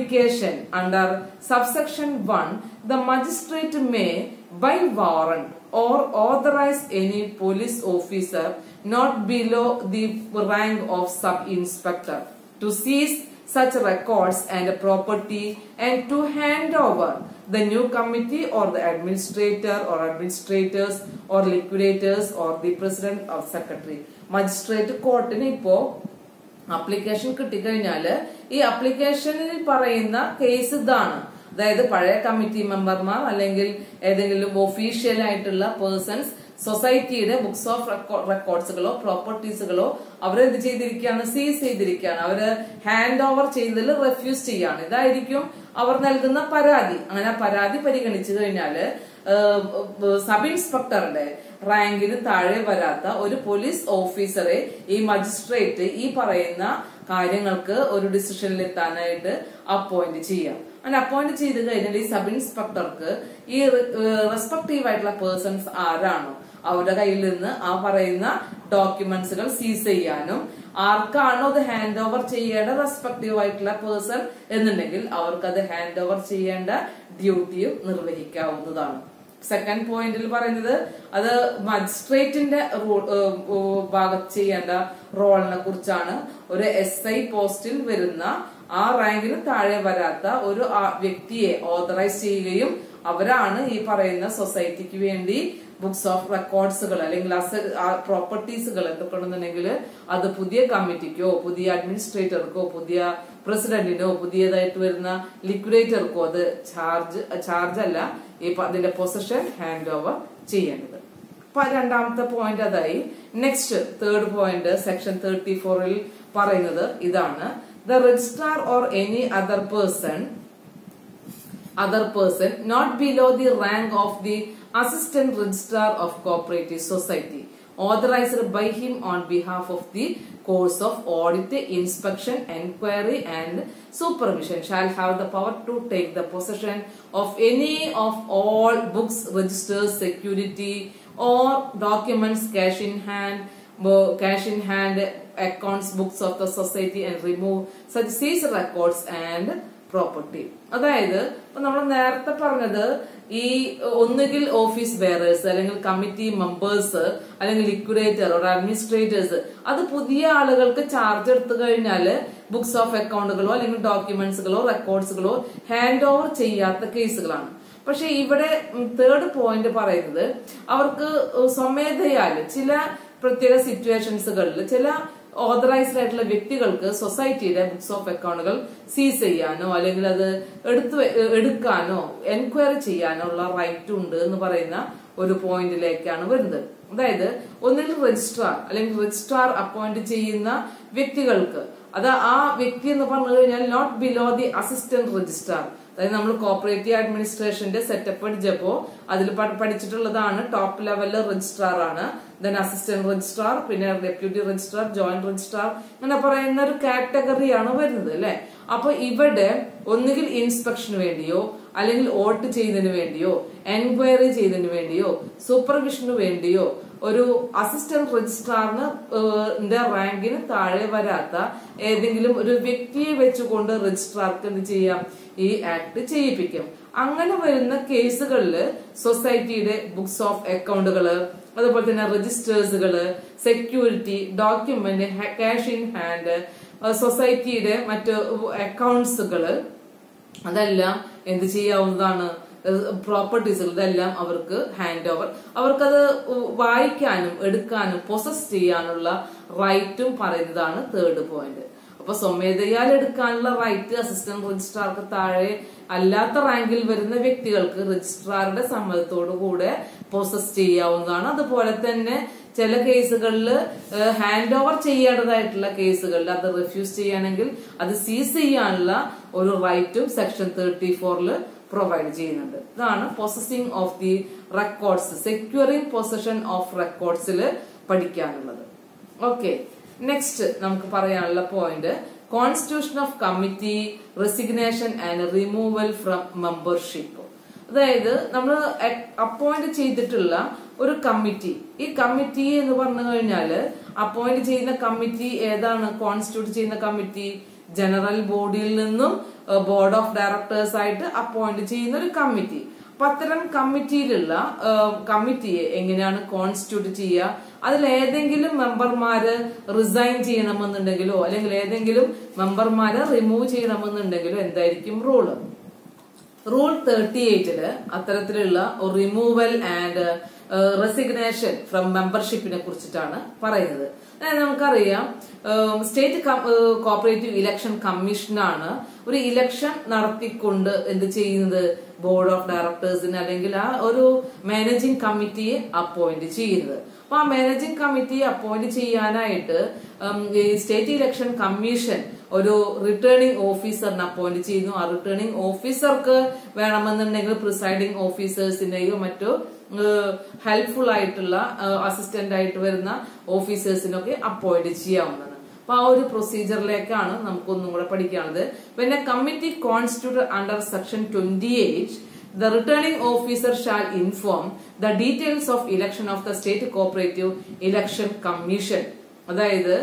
application under subsection one the magistrate may by warrant or authorize any police officer not below the rank of sub inspector to seize such records and property and to hand over the new committee or the administrator or administrators or liquidators or the president or secretary magistrate കോർട്ടിന് ഇപ്പോ application കിട്ടിക്കഴിഞ്ഞാല് ഈ അപ്ലിക്കേഷനിൽ പറയുന്ന case ഇതാണ് അതായത് പഴയ committee മെമ്പർമാർ അല്ലെങ്കിൽ ഏതെങ്കിലും ഒഫീഷ്യൽ ആയിട്ടുള്ള പേഴ്സൺസ് സൊസൈറ്റിയുടെ ബുക്സ് ഓഫ് റെക്കോർഡ്സുകളോ പ്രോപ്പർട്ടീസുകളോ അവരെന്ത് ചെയ്തിരിക്കുകയാണ് സീസ് ചെയ്തിരിക്കുകയാണ് അവര് ഹാൻഡ് ഓവർ ചെയ്തതിൽ റെഫ്യൂസ് ചെയ്യാണ് ഇതായിരിക്കും അവർ നൽകുന്ന പരാതി അങ്ങനെ ആ പരാതി പരിഗണിച്ചു കഴിഞ്ഞാല് സബ് ഇൻസ്പെക്ടറുടെ റാങ്കിന് താഴെ വരാത്ത ഒരു പോലീസ് ഓഫീസറെ ഈ മജിസ്ട്രേറ്റ് ഈ പറയുന്ന കാര്യങ്ങൾക്ക് ഒരു ഡിസിഷനിൽ എത്താനായിട്ട് അപ്പോയിന്റ് ചെയ്യാം അങ്ങനെ അപ്പോയിന്റ് ചെയ്ത് കഴിഞ്ഞാൽ ഈ സബ് ഇൻസ്പെക്ടർക്ക് ഈ റെസ്പെക്റ്റീവ് ആയിട്ടുള്ള പേഴ്സൺസ് ആരാണോ അവരുടെ കയ്യിൽ നിന്ന് ആ പറയുന്ന ഡോക്യുമെന്റ്സുകൾ സീസ് ചെയ്യാനും ആർക്കാണോ അത് ഹാൻഡ് ഓവർ ചെയ്യേണ്ട റെസ്പെക്റ്റീവ് ആയിട്ടുള്ള പേഴ്സൺ എന്നുണ്ടെങ്കിൽ അവർക്ക് അത് ഹാൻഡ് ഓവർ ചെയ്യേണ്ട ഡ്യൂട്ടിയും നിർവഹിക്കാവുന്നതാണ് സെക്കൻഡ് പോയിന്റിൽ പറയുന്നത് അത് മജിസ്ട്രേറ്റിന്റെ ഭാഗത്ത് ചെയ്യേണ്ട റോളിനെ കുറിച്ചാണ് ഒരു എസ് ഐ പോസ്റ്റിൽ വരുന്ന ആ റാങ്കിന് താഴെ വരാത്ത ഒരു വ്യക്തിയെ ഓതറൈസ് ചെയ്യുകയും അവരാണ് ഈ പറയുന്ന സൊസൈറ്റിക്ക് വേണ്ടി ബുക്സ് ഓഫ് റെക്കോർഡ്സുകൾ അല്ലെങ്കിൽ പ്രോപ്പർട്ടീസുകൾ എന്തൊക്കെ ഉണ്ടെന്നുണ്ടെങ്കിൽ അത് പുതിയ കമ്മിറ്റിക്കോ പുതിയ അഡ്മിനിസ്ട്രേറ്റർക്കോ പുതിയ പ്രസിഡന്റിനോ പുതിയതായിട്ട് വരുന്ന ലിക്വിഡേറ്റർക്കോ അത് ചാർജ് ചാർജ് അല്ല ഈ അതിന്റെ പൊസിഷൻ ഹാൻഡ് ഓവർ ചെയ്യേണ്ടത് അപ്പൊ രണ്ടാമത്തെ പോയിന്റ് അതായി next third point section thirty ഫോറിൽ പറയുന്നത് ഇതാണ് the registrar or any other person other person not below the rank of the assistant registrar of cooperative society authorized by him on behalf of the course of audit inspection enquiry and supervision shall have the power to take the possession of any of all books registers security or documents cash in hand cash in hand accounts books of the society and remove such seized records and property അതായത് ഇപ്പൊ നമ്മൾ നേരത്തെ പറഞ്ഞത് ഈ ഒന്നുകിൽ office bearers അല്ലെങ്കിൽ committee members അല്ലെങ്കിൽ liquidator ഒരു അഡ്മിനിസ്ട്രേറ്റേഴ്സ് അത് പുതിയ ആളുകൾക്ക് ചാർജ് എടുത്തു കഴിഞ്ഞാല് ബുക്സ് ഓഫ് അക്കൗണ്ടുകളോ അല്ലെങ്കിൽ ഡോക്യുമെന്റ്സുകളോ റെക്കോർഡ്സുകളോ ഹാൻഡ് ഓവർ ചെയ്യാത്ത കേസുകളാണ് പക്ഷെ ഇവിടെ തേർഡ് പോയിന്റ് പറയുന്നത് അവർക്ക് സ്വമേധയാല് ചില പ്രത്യേക സിറ്റുവേഷൻസുകളിൽ ചില ഓതറൈസ്ഡ് ആയിട്ടുള്ള വ്യക്തികൾക്ക് സൊസൈറ്റിയുടെ ബുക്സ് ഓഫ് അക്കൗണ്ടുകൾ സീസ് ചെയ്യാനോ അല്ലെങ്കിൽ അത് എടുത്തു എടുക്കാനോ എൻക്വയറി ചെയ്യാനോ ഉള്ള റൈറ്റ് ഉണ്ട് എന്ന് പറയുന്ന ഒരു പോയിന്റിലേക്കാണ് വരുന്നത് അതായത് ഒന്നിൽ രജിസ്ട്രാർ അല്ലെങ്കിൽ രജിസ്ട്രാർ അപ്പോയിന്റ് ചെയ്യുന്ന വ്യക്തികൾക്ക് അത് ആ വ്യക്തി എന്ന് പറഞ്ഞു കഴിഞ്ഞാൽ not below the assistant registrar അതായത് നമ്മൾ കോപ്പറേറ്റീവ് അഡ്മിനിസ്ട്രേഷന്റെ സെറ്റപ്പ് പഠിച്ചപ്പോ അതിൽ പഠിച്ചിട്ടുള്ളതാണ് ടോപ്പ് ലെവലിൽ രജിസ്ട്രാർ ആണ് ദെൻ അസിസ്റ്റന്റ് രജിസ്ട്രാർ പിന്നെ ഡെപ്യൂട്ടി രജിസ്ട്രാർ ജോയിന്റ് രജിസ്ട്രാർ അങ്ങനെ പറയുന്ന ഒരു കാറ്റഗറിയാണ് വരുന്നത് അല്ലെ അപ്പൊ ഇവിടെ ഒന്നുകിൽ ഇൻസ്പെക്ഷന് വേണ്ടിയോ അല്ലെങ്കിൽ വോട്ട് ചെയ്യുന്നതിന് വേണ്ടിയോ എൻക്വയറി ചെയ്യുന്നതിന് വേണ്ടിയോ സൂപ്പർവിഷന് വേണ്ടിയോ ഒരു അസിസ്റ്റന്റ് രജിസ്ട്രാറിന് റാങ്കിന് താഴെ വരാത്ത ഏതെങ്കിലും ഒരു വ്യക്തിയെ വെച്ചുകൊണ്ട് രജിസ്ട്രാർക്ക് എന്ത് ചെയ്യാം ഈ ആക്ട് ചെയ്യിപ്പിക്കും അങ്ങനെ വരുന്ന കേസുകളിൽ സൊസൈറ്റിയുടെ ബുക്സ് ഓഫ് അക്കൗണ്ടുകള് അതുപോലെ തന്നെ രജിസ്റ്റേഴ്സുകള് security document cash in hand സൊസൈറ്റിയുടെ മറ്റ് അക്കൗണ്ട്സുകള് അതെല്ലാം എന്ത് ചെയ്യാവുന്നതാണ് പ്രോപ്പർട്ടീസുകൾ ഇതെല്ലാം അവർക്ക് ഹാൻഡ് ഓവർ അവർക്കത് വായിക്കാനും എടുക്കാനും പൊസസ് ചെയ്യാനുള്ള റൈറ്റും പറയുന്നതാണ് തേർഡ് പോയിന്റ് അപ്പൊ സ്വമേധയാൽ എടുക്കാനുള്ള റൈറ്റ് അസിസ്റ്റന്റ് രജിസ്ട്രാർക്ക് താഴെ അല്ലാത്ത റാങ്കിൽ വരുന്ന വ്യക്തികൾക്ക് രജിസ്ട്രാറുടെ സമ്മതത്തോടു കൂടെ പ്രോസസ് ചെയ്യാവുന്നതാണ് അതുപോലെ തന്നെ ചില കേസുകളിൽ ഹാൻഡ് ഓവർ ചെയ്യേണ്ടതായിട്ടുള്ള കേസുകളിൽ അത് റിഫ്യൂസ് ചെയ്യുകയാണെങ്കിൽ അത് സീസ് ചെയ്യാനുള്ള ഒരു റൈറ്റും സെക്ഷൻ തേർട്ടി ഫോറിൽ പ്രൊവൈഡ് ചെയ്യുന്നുണ്ട് ഇതാണ് possessing of the records securing possession of റെക്കോർഡ്സിൽ പഠിക്കാനുള്ളത് ഓക്കെ നെക്സ്റ്റ് നമുക്ക് പറയാനുള്ള point constitution of committee resignation and removal from membership അതായത് നമ്മൾ അപ്പോയിന്റ് ചെയ്തിട്ടുള്ള ഒരു കമ്മിറ്റി ഈ കമ്മിറ്റി എന്ന് പറഞ്ഞു കഴിഞ്ഞാല് അപ്പോയിന്റ് ചെയ്യുന്ന കമ്മിറ്റി ഏതാണ് കോൺസ്റ്റിറ്റ്യൂട്ട് ചെയ്യുന്ന കമ്മിറ്റി ജനറൽ ബോഡിയിൽ നിന്നും ബോർഡ് ഓഫ് ഡയറക്ടേഴ്സ് ആയിട്ട് അപ്പോയിന്റ് ചെയ്യുന്ന ഒരു കമ്മിറ്റി അപ്പൊ അത്തരം കമ്മിറ്റിയിലുള്ള കമ്മിറ്റിയെ എങ്ങനെയാണ് കോൺസ്റ്റിറ്റ്യൂട്ട് ചെയ്യുക അതിൽ ഏതെങ്കിലും മെമ്പർമാര് റിസൈൻ ചെയ്യണമെന്നുണ്ടെങ്കിലോ അല്ലെങ്കിൽ ഏതെങ്കിലും മെമ്പർമാരെ റിമൂവ് ചെയ്യണമെന്നുണ്ടെങ്കിലോ എന്തായിരിക്കും റൂള് റൂൾ തേർട്ടി എയ്റ്റില് അത്തരത്തിലുള്ള റിമൂവൽ ആൻഡ് റെസിഗ്നേഷൻ ഫ്രം മെമ്പർഷിപ്പിനെ കുറിച്ചിട്ടാണ് പറയുന്നത് അതായത് നമുക്കറിയാം സ്റ്റേറ്റ് കോപ്പറേറ്റീവ് ഇലക്ഷൻ കമ്മീഷനാണ് ഒരു ഇലക്ഷൻ നടത്തിക്കൊണ്ട് എന്ത് ചെയ്യുന്നത് ബോർഡ് ഓഫ് ഡയറക്ടേഴ്സിന് അല്ലെങ്കിൽ ആ ഒരു മാനേജിംഗ് കമ്മിറ്റിയെ അപ്പോയിന്റ് ചെയ്യുന്നത് അപ്പൊ ആ മാനേജിംഗ് കമ്മിറ്റിയെ അപ്പോയിന്റ് ചെയ്യാനായിട്ട് ഈ സ്റ്റേറ്റ് ഇലക്ഷൻ കമ്മീഷൻ ഒരു റിട്ടേണിംഗ് ഓഫീസറിനെ അപ്പോയിന്റ് ചെയ്യുന്നു ആ റിട്ടേണിംഗ് ഓഫീസർക്ക് വേണമെന്നുണ്ടെങ്കിൽ പ്രിസൈഡിംഗ് ഓഫീസേഴ്സിനെയോ മറ്റോ ഹെൽപ്ഫുൾ ആയിട്ടുള്ള അസിസ്റ്റന്റ് ആയിട്ട് വരുന്ന ഓഫീസേഴ്സിനൊക്കെ അപ്പോയിന്റ് ചെയ്യാവുന്നതാണ് അപ്പൊ ആ ഒരു പ്രൊസീജിയറിലേക്കാണ് നമുക്കൊന്നും കൂടെ പഠിക്കാനുള്ളത് പിന്നെ committee constitute under section twenty eight The returning officer shall inform the details of election of the state cooperative election commission. അതായത്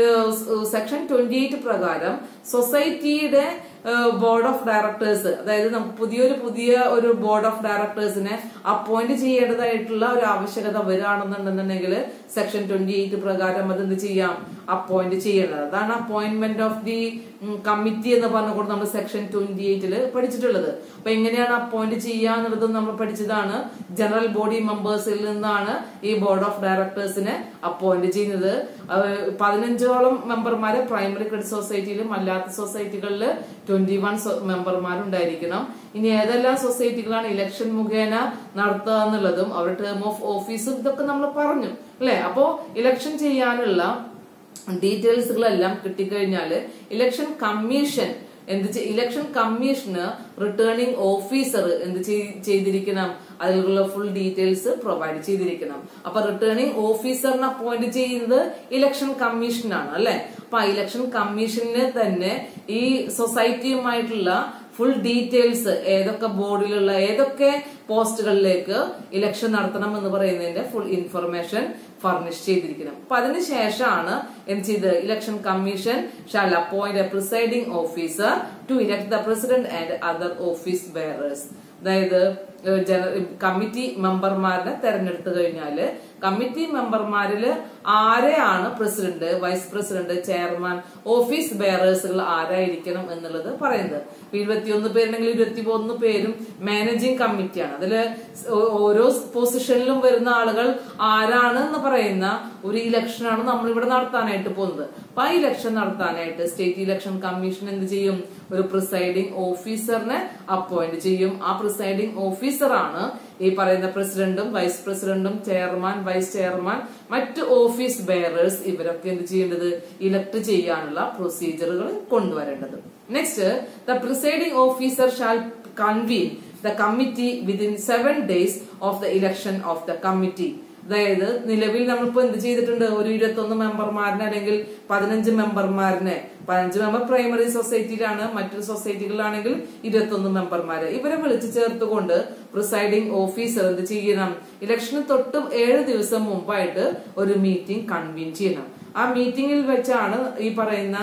സെക്ഷൻ ട്വന്റി എയ്റ്റ് പ്രകാരം സൊസൈറ്റിയുടെ ബോർഡ് ഓഫ് ഡയറക്ടേഴ്സ് അതായത് നമുക്ക് പുതിയൊരു പുതിയ ഒരു ബോർഡ് ഓഫ് ഡയറക്ടേഴ്സിനെ അപ്പോയിന്റ് ചെയ്യേണ്ടതായിട്ടുള്ള ഒരു ആവശ്യകത വരികയാണെന്നുണ്ടെന്നുണ്ടെങ്കിൽ സെക്ഷൻ ട്വന്റി എയ്റ്റ് പ്രകാരം അത് എന്ത് ചെയ്യാം അപ്പോയിന്റ് ചെയ്യേണ്ടത് അതാണ് അപ്പോയിന്റ്മെന്റ് ഓഫ് ദി കമ്മിറ്റി എന്ന് പറഞ്ഞുകൊണ്ട് നമ്മൾ സെക്ഷൻ ട്വന്റി എയ്റ്റില് പഠിച്ചിട്ടുള്ളത് അപ്പൊ എങ്ങനെയാണ് അപ്പോയിന്റ് ചെയ്യുക എന്നുള്ളത് നമ്മൾ പഠിച്ചതാണ് ജനറൽ ബോഡി മെമ്പേഴ്സിൽ നിന്നാണ് ഈ ബോർഡ് ഓഫ് ഡയറക്ടേഴ്സിനെ അപ്പോയിന്റ് ചെയ്യുന്നത് പതിനഞ്ചോളം മെമ്പർമാരെ പ്രൈമറി ക്രെഡിറ്റ് സൊസൈറ്റിയിലും അല്ലാത്ത സൊസൈറ്റികളിൽ ട്വന്റി വൺ മെമ്പർമാരുണ്ടായിരിക്കണം ഇനി ഏതെല്ലാം സൊസൈറ്റികളാണ് ഇലക്ഷൻ മുഖേന നടത്തുക എന്നുള്ളതും അവരുടെ ടേം ഓഫ് ഓഫീസും ഇതൊക്കെ നമ്മൾ പറഞ്ഞു അല്ലെ അപ്പോ ഇലക്ഷൻ ചെയ്യാനുള്ള ഡീറ്റെയിൽസുകളെല്ലാം കിട്ടിക്കഴിഞ്ഞാല് ഇലക്ഷൻ കമ്മീഷൻ എന്ത് ഇലക്ഷൻ കമ്മീഷന് റിട്ടേണിംഗ് ഓഫീസർ എന്ത് ചെയ്തിരിക്കണം അതിലുള്ള ഫുൾ ഡീറ്റെയിൽസ് പ്രൊവൈഡ് ചെയ്തിരിക്കണം അപ്പൊ റിട്ടേണിംഗ് ഓഫീസറിനെ അപ്പോയിന്റ് ചെയ്യുന്നത് ഇലക്ഷൻ കമ്മീഷനാണ് അല്ലെ അപ്പൊ ആ ഇലക്ഷൻ കമ്മീഷന് തന്നെ ഈ സൊസൈറ്റിയുമായിട്ടുള്ള ഫുൾ ഡീറ്റെയിൽസ് ഏതൊക്കെ ബോർഡിലുള്ള ഏതൊക്കെ പോസ്റ്റുകളിലേക്ക് ഇലക്ഷൻ നടത്തണം എന്ന് പറയുന്നതിന്റെ ഫുൾ ഇൻഫർമേഷൻ ഫർണിഷ് ചെയ്തിരിക്കണം അപ്പൊ അതിനുശേഷമാണ് എന്ത് ചെയ്ത് election commission shall appoint a presiding officer to elect the president and other office bearers അതായത് കമ്മിറ്റി മെമ്പർമാരിനെ തെരഞ്ഞെടുത്തു കഴിഞ്ഞാല് കമ്മിറ്റി മെമ്പർമാരിൽ ആരെയാണ് president vice president chairman office ബെയറേഴ്സുകൾ ആരായിരിക്കണം എന്നുള്ളത് പറയുന്നത് ഇരുപത്തിയൊന്ന് പേരുണ്ടെങ്കിൽ ഇരുപത്തി ഒന്ന് പേരും മാനേജിംഗ് കമ്മിറ്റിയാണ് അതിൽ ഓരോ പൊസിഷനിലും വരുന്ന ആളുകൾ ആരാണ് എന്ന് പറയുന്ന ഒരു ഇലക്ഷനാണ് നമ്മൾ ഇവിടെ നടത്താനായിട്ട് പോകുന്നത് അപ്പൊ ആ ഇലക്ഷൻ നടത്താനായിട്ട് സ്റ്റേറ്റ് ഇലക്ഷൻ കമ്മീഷൻ എന്ത് ചെയ്യും ഒരു പ്രിസൈഡിംഗ് ഓഫീസറിനെ അപ്പോയിന്റ് ചെയ്യും ആ പ്രിസൈഡിംഗ് ഓഫീസറാണ് ഈ പറയുന്ന പ്രസിഡന്റും വൈസ് പ്രസിഡന്റും ചെയർമാൻ വൈസ് ചെയർമാൻ മറ്റ് ഓഫീസ് ബെയറേഴ്സ് ഇവരൊക്കെ എന്ത് ചെയ്യേണ്ടത് ഇലക്ട് ചെയ്യാനുള്ള പ്രൊസീജിയറുകൾ കൊണ്ടുവരേണ്ടത് next the presiding officer shall convene the committee within seven days of the election of the committee അതായത് നിലവിൽ നമ്മളിപ്പോ എന്ത് ചെയ്തിട്ടുണ്ട് ഒരു ഇരുപത്തൊന്ന് മെമ്പർമാരിനെ അല്ലെങ്കിൽ പതിനഞ്ച് മെമ്പർമാരിനെ പതിനഞ്ച് മെമ്പർ പ്രൈമറി സൊസൈറ്റിയിലാണ് മറ്റൊരു സൊസൈറ്റികളിലാണെങ്കിൽ ഇരുപത്തൊന്ന് മെമ്പർമാര് ഇവരെ വിളിച്ചു ചേർത്തുകൊണ്ട് പ്രിസൈഡിംഗ് ഓഫീസർ എന്ത് ചെയ്യണം ഇലക്ഷന് തൊട്ട് ഏഴ് ദിവസം മുമ്പായിട്ട് ഒരു മീറ്റിംഗ് കൺവീൻ ചെയ്യണം ആ മീറ്റിംഗിൽ വെച്ചാണ് ഈ പറയുന്ന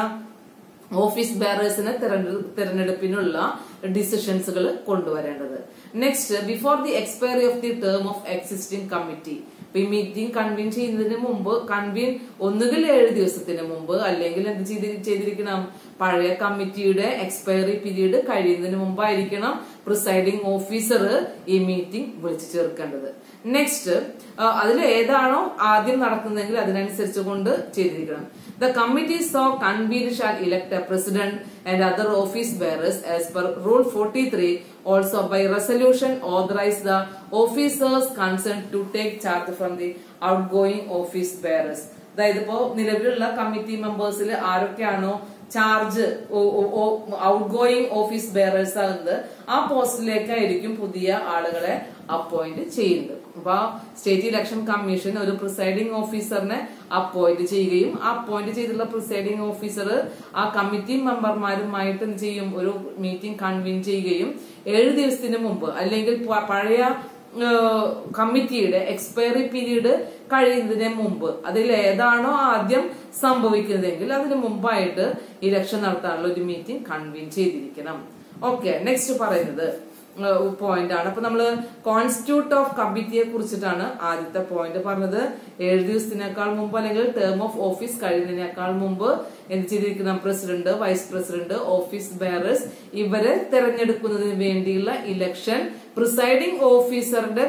ഓഫീസ് ബെയറേഴ്സിനെ തിരഞ്ഞെടുപ്പിനുള്ള ഡിസിഷൻസുകൾ കൊണ്ടുവരേണ്ടത് next before the expiry of the term of existing committee ഈ മീറ്റിംഗ് കൺവീൻ ചെയ്യുന്നതിന് മുമ്പ് കൺവീൻ ഒന്നുകിൽ ഏഴ് ദിവസത്തിന് മുമ്പ് അല്ലെങ്കിൽ എന്ത് ചെയ്ത് ചെയ്തിരിക്കണം പഴയ കമ്മിറ്റിയുടെ എക്സ്പയറി പീരീഡ് കഴിയുന്നതിന് മുമ്പായിരിക്കണം പ്രിസൈഡിംഗ് ഓഫീസർ ഈ മീറ്റിംഗ് വിളിച്ചു ചേർക്കേണ്ടത് നെക്സ്റ്റ് അതിൽ ഏതാണോ ആദ്യം നടക്കുന്നതെങ്കിൽ അതിനനുസരിച്ച് കൊണ്ട് ചെയ്തിരിക്കണം the committees of convene shall elect a president and other office bearers as per rule forty three also by resolution authorize the officers concern to take charge from the outgoing office bearers അതായത് ഇപ്പോ നിലവിലുള്ള committee മെമ്പേഴ്സിൽ ആരൊക്കെയാണോ charge outgoing office bearers ആകുന്നത് ആ പോസ്റ്റിലേക്കായിരിക്കും പുതിയ ആളുകളെ അപ്പോയിന്റ് ചെയ്യുന്നത് അപ്പൊ സ്റ്റേറ്റ് ഇലക്ഷൻ കമ്മീഷൻ ഒരു പ്രിസൈഡിംഗ് ഓഫീസറിനെ അപ്പോയിന്റ് ചെയ്യുകയും ആ അപ്പോയിന്റ് ചെയ്തിട്ടുള്ള പ്രിസൈഡിംഗ് ഓഫീസർ ആ കമ്മിറ്റി മെമ്പർമാരുമായിട്ട് എന്ത് ചെയ്യും ഒരു മീറ്റിംഗ് കൺവീൻ ചെയ്യുകയും ഏഴ് ദിവസത്തിന് മുമ്പ് അല്ലെങ്കിൽ പഴയ കമ്മിറ്റിയുടെ എക്സ്പയറി പീരീഡ് കഴിയുന്നതിന് മുമ്പ് അതിൽ ഏതാണോ ആദ്യം സംഭവിക്കുന്നതെങ്കിൽ അതിന് മുമ്പായിട്ട് ഇലക്ഷൻ നടത്താനുള്ള ഒരു മീറ്റിംഗ് കൺവീൻ ചെയ്തിരിക്കണം ഓക്കെ നെക്സ്റ്റ് പറയുന്നത് പോയിന്റ് ആണ് അപ്പൊ നമ്മള് കോൺസ്റ്റിറ്റ്യൂട്ട് ഓഫ് കമ്മിറ്റിയെ കുറിച്ചിട്ടാണ് ആദ്യത്തെ പോയിന്റ് പറഞ്ഞത് ഏഴ് ദിവസത്തിനേക്കാൾ മുമ്പ് അല്ലെങ്കിൽ ടേം ഓഫ് ഓഫീസ് കഴിയുന്നതിനേക്കാൾ മുമ്പ് എന്ത് ചെയ്തിരിക്കണം president vice president office bearers ഇവരെ തെരഞ്ഞെടുക്കുന്നതിന് വേണ്ടിയുള്ള ഇലക്ഷൻ പ്രിസൈഡിംഗ് ഓഫീസറുടെ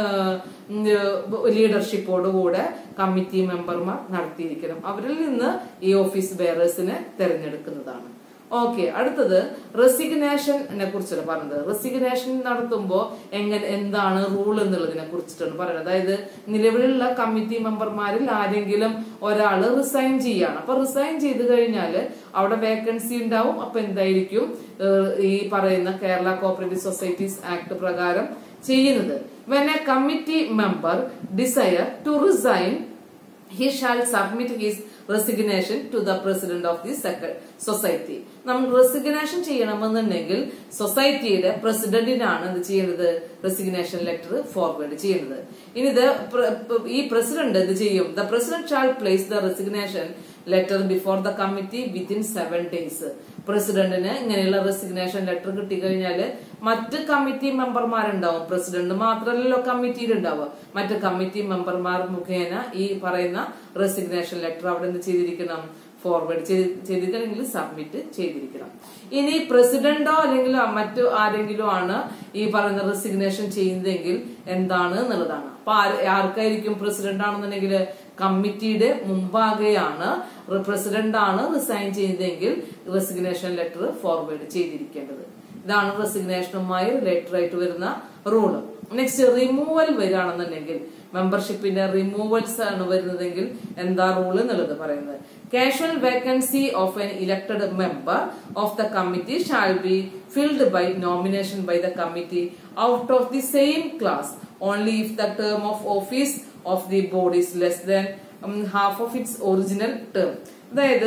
ലീഡർഷിപ്പോടുകൂടെ കമ്മിറ്റി മെമ്പർമാർ നടത്തിയിരിക്കണം അവരിൽ നിന്ന് ഈ ഓഫീസ് ബെയറേഴ്സിനെ തെരഞ്ഞെടുക്കുന്നതാണ് ഓക്കെ അടുത്തത് റെസിഗ്നേഷനെ കുറിച്ചാണ് പറഞ്ഞത് റെസിഗ്നേഷൻ നടത്തുമ്പോൾ എങ്ങനെ എന്താണ് റൂൾ എന്നുള്ളതിനെ കുറിച്ചിട്ടാണ് പറയുന്നത് അതായത് നിലവിലുള്ള കമ്മിറ്റി മെമ്പർമാരിൽ ആരെങ്കിലും ഒരാള് റിസൈൻ ചെയ്യാണ് അപ്പൊ റിസൈൻ ചെയ്ത് കഴിഞ്ഞാൽ അവിടെ വേക്കൻസി ഉണ്ടാവും അപ്പൊ എന്തായിരിക്കും ഏഹ് ഈ പറയുന്ന കേരള കോപ്പറേറ്റീവ് സൊസൈറ്റീസ് ആക്ട് പ്രകാരം ചെയ്യുന്നത് when a committee member desire to resign he shall submit his resignation to the president of the second society നമ്മൾ റെസിഗ്നേഷൻ ചെയ്യണമെന്നുണ്ടെങ്കിൽ സൊസൈറ്റിയുടെ പ്രസിഡന്റിനാണ് എന്ത് ചെയ്യുന്നത് റെസിഗ്നേഷൻ ലെറ്റർ ഫോർവേഡ് ചെയ്യുന്നത് ഇനി ഇത് പ്ര- പ്ര- ഈ പ്രസിഡന്റ് എന്ത് ചെയ്യും the president shall place the resignation letter before the committee within seven days പ്രസിഡന്റിന് ഇങ്ങനെയുള്ള റെസിഗ്നേഷൻ ലെറ്റർ കിട്ടിക്കഴിഞ്ഞാല് മറ്റ് കമ്മിറ്റി മെമ്പർമാരുണ്ടാവും പ്രസിഡന്റ് മാത്രമല്ലല്ലോ കമ്മിറ്റിയിൽ ഉണ്ടാവുക മറ്റ് കമ്മിറ്റി മെമ്പർമാർ മുഖേന ഈ പറയുന്ന റെസിഗ്നേഷൻ ലെറ്റർ അവിടെ എന്ത് ചെയ്തിരിക്കണം ഫോർവേഡ് ചെയ്തിരിക്കണമെങ്കിൽ സബ്മിറ്റ് ചെയ്തിരിക്കണം ഇനി പ്രസിഡന്റോ അല്ലെങ്കിൽ മറ്റു ആരെങ്കിലും ആണ് ഈ പറയുന്ന റെസിഗ്നേഷൻ ചെയ്യുന്നതെങ്കിൽ എന്താണ് എന്നുള്ളതാണ് അപ്പൊ ആര്- ആർക്കായിരിക്കും പ്രസിഡന്റ് ആണെന്നുണ്ടെങ്കിൽ കമ്മിറ്റിയുടെ മുമ്പാകെയാണ് പ്രസിഡന്റ് ആണ് റിസൈൻ ചെയ്തതെങ്കിൽ റെസിഗ്നേഷൻ ലെറ്റർ ഫോർവേഡ് ചെയ്തിരിക്കേണ്ടത് ഇതാണ് റെസിഗ്നേഷനുമായി റിലേറ്റഡ് ആയിട്ട് വരുന്ന റൂള് നെക്സ്റ്റ് റിമൂവൽ വരികയാണെന്നുണ്ടെങ്കിൽ മെമ്പർഷിപ്പിന്റെ റിമൂവൽസ് ആണ് വരുന്നതെങ്കിൽ എന്താ റൂൾ എന്നുള്ളത് പറയുന്നത് casual vacancy of an elected member of the committee shall be filled by nomination by the committee out of the same class only if the term of office of the board is less than half of its original term അതായത്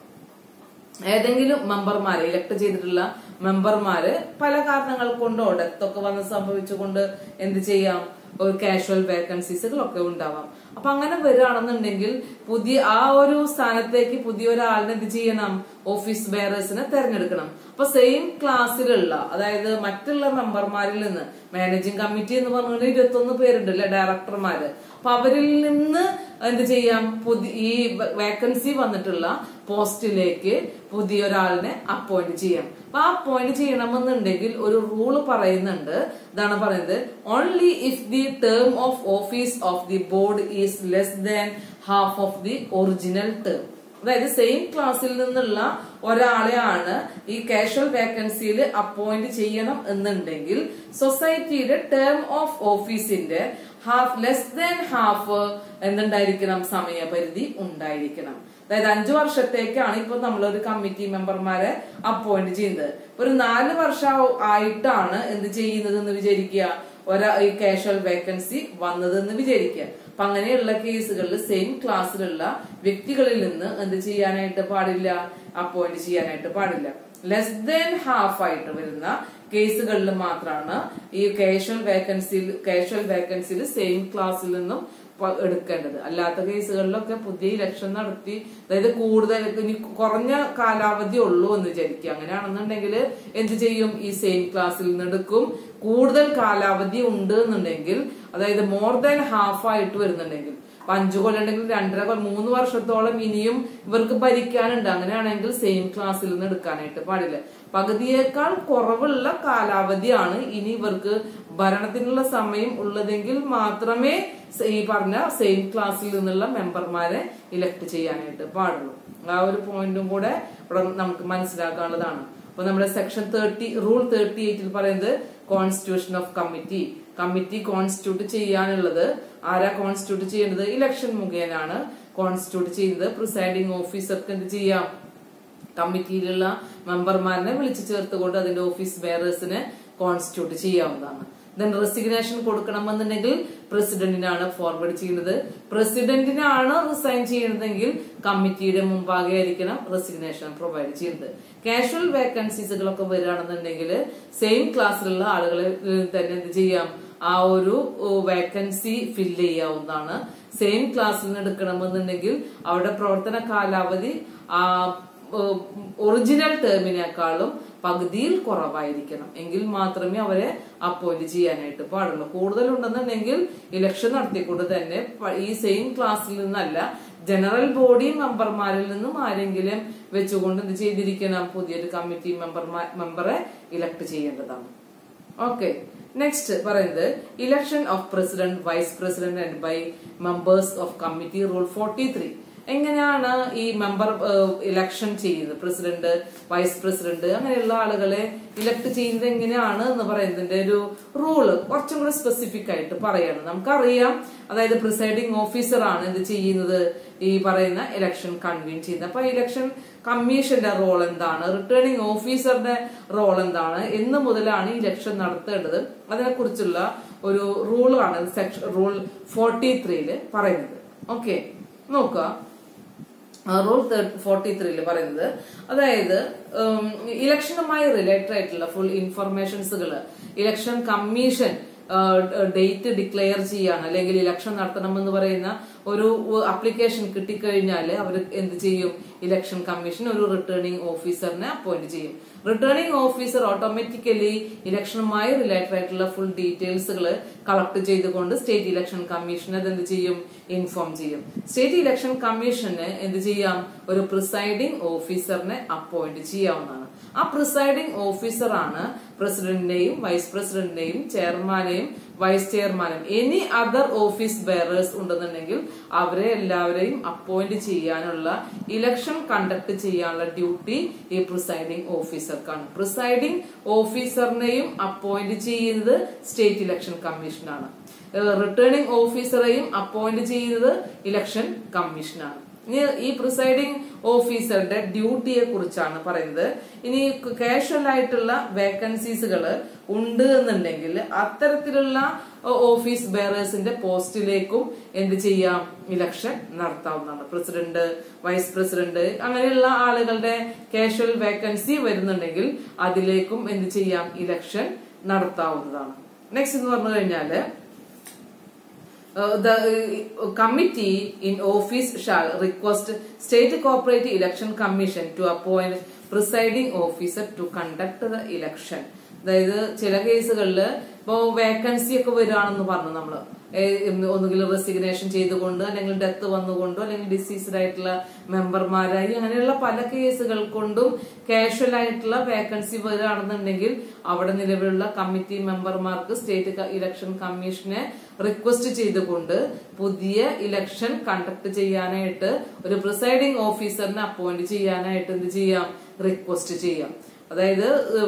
ഏതെങ്കിലും മെമ്പർമാരെ elect ചെയ്തിട്ടുള്ള മെമ്പർമാര് പല കാരണങ്ങൾ കൊണ്ടോ death ഒക്കെ വന്ന് സംഭവിച്ചുകൊണ്ട് എന്ത് ചെയ്യാം ഒരു കാഷ്വൽ വേക്കൻസീസുകളൊക്കെ ഉണ്ടാവാം അപ്പൊ അങ്ങനെ വരികയാണെന്നുണ്ടെങ്കിൽ പുതിയ ആ ഒരു സ്ഥാനത്തേക്ക് പുതിയ ഒരാളിനെ എന്ത് ചെയ്യണം ഓഫീസ് ബെയറേഴ്സിനെ തെരഞ്ഞെടുക്കണം അപ്പൊ സെയിം ക്ലാസ്സിലുള്ള അതായത് മറ്റുള്ള മെമ്പർമാരിൽ നിന്ന് മാനേജിംഗ് കമ്മിറ്റി എന്ന് പറഞ്ഞാൽ ഇരുപത്തൊന്ന് പേരുണ്ട് അല്ലെ ഡയറക്ടർമാര് അപ്പൊ അവരിൽ നിന്ന് എന്ത് ചെയ്യാം പുതിയ ഈ വേക്കൻസി വന്നിട്ടുള്ള പോസ്റ്റിലേക്ക് പുതിയ ഒരാളിനെ അപ്പോയിന്റ് ചെയ്യാം അപ്പൊ ആ അപ്പോയിന്റ് ചെയ്യണമെന്നുണ്ടെങ്കിൽ ഒരു റൂള് പറയുന്നുണ്ട് ഇതാണ് പറയുന്നത് only if the term of office of the board is less than half of the original term അതായത് സെയിം ക്ലാസ്സിൽ നിന്നുള്ള ഒരാളെയാണ് ഈ കാഷ്വൽ വേക്കൻസിയിൽ അപ്പോയിന്റ് ചെയ്യണം എന്നുണ്ടെങ്കിൽ സൊസൈറ്റിയുടെ ടേം ഓഫ് ഓഫീസിന്റെ ഹാഫ് ലെസ് ദാൻ ഹാഫ് എന്തുണ്ടായിരിക്കണം സമയപരിധി ഉണ്ടായിരിക്കണം അതായത് അഞ്ചു വർഷത്തേക്കാണ് ഇപ്പൊ നമ്മളൊരു കമ്മിറ്റി മെമ്പർമാരെ അപ്പോയിന്റ് ചെയ്യുന്നത് ഇപ്പൊ ഒരു നാല് വർഷം ആയിട്ടാണ് എന്ത് ചെയ്യുന്നത് എന്ന് വിചാരിക്കുക ഒരാ ഈ കാഷ്വൽ വേക്കൻസി വന്നതെന്ന് വിചാരിക്കുക അപ്പൊ അങ്ങനെയുള്ള കേസുകളിൽ സെയിം ക്ലാസ്സിലുള്ള വ്യക്തികളിൽ നിന്ന് എന്ത് ചെയ്യാനായിട്ട് പാടില്ല അപ്പോയിന്റ് ചെയ്യാനായിട്ട് പാടില്ല ലെസ് ദാൻ ഹാഫ് ആയിട്ട് വരുന്ന കേസുകളിൽ മാത്രമാണ് ഈ കാഷ്വൽ വേക്കൻസിയിൽ കാഷ്വൽ വേക്കൻസിയിൽ സെയിം ക്ലാസ്സിൽ നിന്നും പ- എടുക്കേണ്ടത് അല്ലാത്ത കേസുകളിലൊക്കെ പുതിയ ഇലക്ഷൻ നടത്തി അതായത് കൂടുതൽ ഇനി കുറഞ്ഞ കാലാവധി ഉള്ളൂ എന്ന് വിചാരിക്കുക അങ്ങനെയാണെന്നുണ്ടെങ്കിൽ എന്ത് ചെയ്യും ഈ സെയിം ക്ലാസ്സിൽ നിന്ന് എടുക്കും കൂടുതൽ കാലാവധി ഉണ്ട് എന്നുണ്ടെങ്കിൽ അതായത് മോർ ദാൻ ഹാഫ് ആയിട്ട് വരുന്നുണ്ടെങ്കിൽ അപ്പൊ അഞ്ചു കൊല്ലം ഉണ്ടെങ്കിൽ രണ്ടര കൊല്ലം മൂന്ന് വർഷത്തോളം ഇനിയും ഇവർക്ക് ഭരിക്കാനുണ്ട് അങ്ങനെയാണെങ്കിൽ സെയിം ക്ലാസ്സിൽ നിന്ന് എടുക്കാനായിട്ട് പാടില്ല പകുതിയേക്കാൾ കുറവുള്ള കാലാവധിയാണ് ഇനി ഇവർക്ക് ഭരണത്തിനുള്ള സമയം ഉള്ളതെങ്കിൽ മാത്രമേ സ- ഈ പറഞ്ഞ സെയിം ക്ലാസ്സിൽ നിന്നുള്ള മെമ്പർമാരെ ഇലക്ട് ചെയ്യാനായിട്ട് പാടുള്ളൂ ആ ഒരു പോയിന്റും കൂടെ ഇവിടെ നമുക്ക് മനസ്സിലാക്കാനുള്ളതാണ് അപ്പൊ നമ്മുടെ സെക്ഷൻ തേർട്ടി റൂൾ തേർട്ടി എയ്റ്റിൽ പറയുന്നത് constitution of committee committee constitute ചെയ്യാനുള്ളത് ആരാ കോൺസ്റ്റിറ്റ്യൂട്ട് ചെയ്യുന്നത് ഇലക്ഷൻ മുഖേനാണ് കോൺസ്റ്റിറ്റ്യൂട്ട് ചെയ്യുന്നത് പ്രിസൈഡിംഗ് ഓഫീസർക്ക് എന്ത് ചെയ്യാം കമ്മിറ്റിയിലുള്ള മെമ്പർമാരിനെ വിളിച്ചു ചേർത്തുകൊണ്ട് അതിന്റെ ഓഫീസ് ബെയറേഴ്സിനെ കോൺസ്റ്റിറ്റ്യൂട്ട് ചെയ്യാവുന്നതാണ് ദെൻ റെസിഗ്നേഷൻ കൊടുക്കണമെന്നുണ്ടെങ്കിൽ പ്രസിഡന്റിനാണ് ഫോർവേഡ് ചെയ്യുന്നത് പ്രസിഡന്റിനാണ് റിസൈൻ ചെയ്യുന്നതെങ്കിൽ കമ്മിറ്റിയുടെ മുമ്പാകെ ആയിരിക്കണം റെസിഗ്നേഷൻ പ്രൊവൈഡ് ചെയ്യുന്നത് കാഷ്വൽ വേക്കൻസീസുകളൊക്കെ വരികയാണെന്നുണ്ടെങ്കിൽ സെയിം ക്ലാസ്സിലുള്ള ആളുകളെ ഏഹ്, തന്നെ എന്ത് ചെയ്യാം ആ ഒരു വേക്കൻസി ഫില്ല് ചെയ്യാവുന്നതാണ് സെയിം ക്ലാസ്സിൽ നിന്ന് എടുക്കണമെന്നുണ്ടെങ്കിൽ അവിടെ പ്രവർത്തന കാലാവധി ആ ഒറിജിനൽ ടേമിനേക്കാളും പകുതിയിൽ കുറവായിരിക്കണം എങ്കിൽ മാത്രമേ അവരെ അപ്പോയിന്റ് ചെയ്യാനായിട്ട് പാടുള്ളൂ കൂടുതലുണ്ടെന്നുണ്ടെങ്കിൽ ഇലക്ഷൻ നടത്തിക്കൊണ്ട് തന്നെ പ- ഈ സെയിം ക്ലാസ്സിൽ നിന്നല്ല ജനറൽ ബോഡി മെമ്പർമാരിൽ നിന്നും ആരെങ്കിലും വെച്ചുകൊണ്ട് എന്ത് ചെയ്തിരിക്കണം പുതിയൊരു കമ്മിറ്റി മെമ്പർമാർ മെമ്പറെ ഇലക്ട് ചെയ്യേണ്ടതാണ് ഓക്കെ നെക്സ്റ്റ് പറയുന്നത് election of president vice president and by members of committee rule forty three എങ്ങനെയാണ് ഈ മെമ്പർ ഇലക്ഷൻ ചെയ്യുന്നത് പ്രസിഡന്റ് വൈസ് പ്രസിഡന്റ് അങ്ങനെയുള്ള ആളുകളെ ഇലക്ട് ചെയ്യുന്നത് എങ്ങനെയാണ് എന്ന് പറയുന്നതിന്റെ ഒരു റൂള് കുറച്ചും കൂടെ സ്പെസിഫിക് ആയിട്ട് പറയാണ് നമുക്കറിയാം അതായത് പ്രിസൈഡിംഗ് ഓഫീസർ ആണ് ഇത് ചെയ്യുന്നത് ഈ പറയുന്ന ഇലക്ഷൻ കൺവീൻ ചെയ്യുന്നത് അപ്പൊ ഇലക്ഷൻ കമ്മീഷന്റെ റോൾ എന്താണ് റിട്ടേണിംഗ് ഓഫീസറുടെ റോൾ എന്താണ് എന്ന് മുതലാണ് ഇലക്ഷൻ നടത്തേണ്ടത് അതിനെക്കുറിച്ചുള്ള ഒരു റൂളാണ് സെക്ഷൻ റൂൾ ഫോർട്ടി ത്രീയില് പറയുന്നത് ഓക്കെ നോക്കുക റൂൾ ഫോർട്ടി ത്രീയിൽ പറയുന്നത് അതായത് ഉം, ഇലക്ഷനുമായി റിലേറ്റഡ് ആയിട്ടുള്ള ഫുൾ ഇൻഫർമേഷൻസുകൾ ഇലക്ഷൻ കമ്മീഷൻ ഡേറ്റ് ഡിക്ലെയർ ചെയ്യാണ് അല്ലെങ്കിൽ ഇലക്ഷൻ നടത്തണമെന്ന് പറയുന്ന ഒരു അപ്ലിക്കേഷൻ കിട്ടിക്കഴിഞ്ഞാൽ അവർ എന്ത് ചെയ്യും ഇലക്ഷൻ കമ്മീഷൻ ഒരു റിട്ടേണിംഗ് ഓഫീസറിനെ അപ്പോയിന്റ് ചെയ്യും റിട്ടേണിംഗ് ഓഫീസർ ഓട്ടോമാറ്റിക്കലി ഇലക്ഷനുമായി റിലേറ്റഡ് ആയിട്ടുള്ള ഫുൾ ഡീറ്റെയിൽസുകൾ കളക്ട് ചെയ്തുകൊണ്ട് സ്റ്റേറ്റ് ഇലക്ഷൻ കമ്മീഷൻ അത് എന്ത് ചെയ്യും ഇൻഫോം ചെയ്യും സ്റ്റേറ്റ് ഇലക്ഷൻ കമ്മീഷന് എന്ത് ചെയ്യാം ഒരു പ്രിസൈഡിംഗ് ഓഫീസറിനെ അപ്പോയിന്റ് ചെയ്യാവുന്നതാണ് ആ പ്രിസൈഡിംഗ് ഓഫീസറാണ് പ്രസിഡന്റിനെയും വൈസ് പ്രസിഡന്റിനെയും ചെയർമാനെയും വൈസ് ചെയർമാനും എനി അതർ ഓഫീസ് ബെയറേഴ്സ് ഉണ്ടെന്നുണ്ടെങ്കിൽ അവരെ എല്ലാവരെയും അപ്പോയിന്റ് ചെയ്യാനുള്ള ഇലക്ഷൻ കണ്ടക്ട് ചെയ്യാനുള്ള ഡ്യൂട്ടി ഈ പ്രിസൈഡിംഗ് ഓഫീസർക്കാണ് പ്രിസൈഡിംഗ് ഓഫീസറിനെയും അപ്പോയിന്റ് ചെയ്യുന്നത് സ്റ്റേറ്റ് ഇലക്ഷൻ കമ്മീഷനാണ് റിട്ടേണിംഗ് ഓഫീസറെയും അപ്പോയിന്റ് ചെയ്യുന്നത് ഇലക്ഷൻ കമ്മീഷനാണ് ഇനി ഈ പ്രിസൈഡിംഗ് ഓഫീസറുടെ ഡ്യൂട്ടിയെ കുറിച്ചാണ് പറയുന്നത് ഇനി കാഷ്വൽ ആയിട്ടുള്ള വേക്കൻസീസുകൾ ഉണ്ട് എന്നുണ്ടെങ്കിൽ അത്തരത്തിലുള്ള ഓഫീസ് ബെയറേഴ്സിന്റെ പോസ്റ്റിലേക്കും എന്ത് ചെയ്യാം ഇലക്ഷൻ നടത്താവുന്നതാണ് പ്രസിഡന്റ് വൈസ് പ്രസിഡന്റ് അങ്ങനെയുള്ള ആളുകളുടെ കാഷ്വൽ വേക്കൻസി വരുന്നുണ്ടെങ്കിൽ അതിലേക്കും എന്ത് ചെയ്യാം ഇലക്ഷൻ നടത്താവുന്നതാണ് നെക്സ്റ്റ് എന്ന് പറഞ്ഞു കഴിഞ്ഞാല് Uh, the uh, committee in office shall request state cooperative election commission to appoint presiding officer to conduct the election അതായത് ചില കേസുകളിൽ ഇപ്പോ വേക്കൻസി ഒക്കെ വരികയാണെന്ന് പറഞ്ഞു നമ്മള് ഒന്നുകിൽ റെസിഗ്നേഷൻ ചെയ്തുകൊണ്ട് അല്ലെങ്കിൽ ഡെത്ത് വന്നുകൊണ്ടോ അല്ലെങ്കിൽ ഡിസീസ്ഡ് ആയിട്ടുള്ള മെമ്പർമാരായി അങ്ങനെയുള്ള പല കേസുകൾ കൊണ്ടും കാഷ്വൽ ആയിട്ടുള്ള വേക്കൻസി വരികയാണെന്നുണ്ടെങ്കിൽ അവിടെ നിലവിലുള്ള കമ്മിറ്റി മെമ്പർമാർക്ക് സ്റ്റേറ്റ് ഇലക്ഷൻ കമ്മീഷനെ റിക്വസ്റ്റ് ചെയ്തുകൊണ്ട് പുതിയ ഇലക്ഷൻ കണ്ടക്ട് ചെയ്യാനായിട്ട് ഒരു പ്രിസൈഡിംഗ് ഓഫീസറിനെ അപ്പോയിന്റ് ചെയ്യാനായിട്ട് എന്ത് ചെയ്യാം റിക്വസ്റ്റ് ചെയ്യാം അതായത്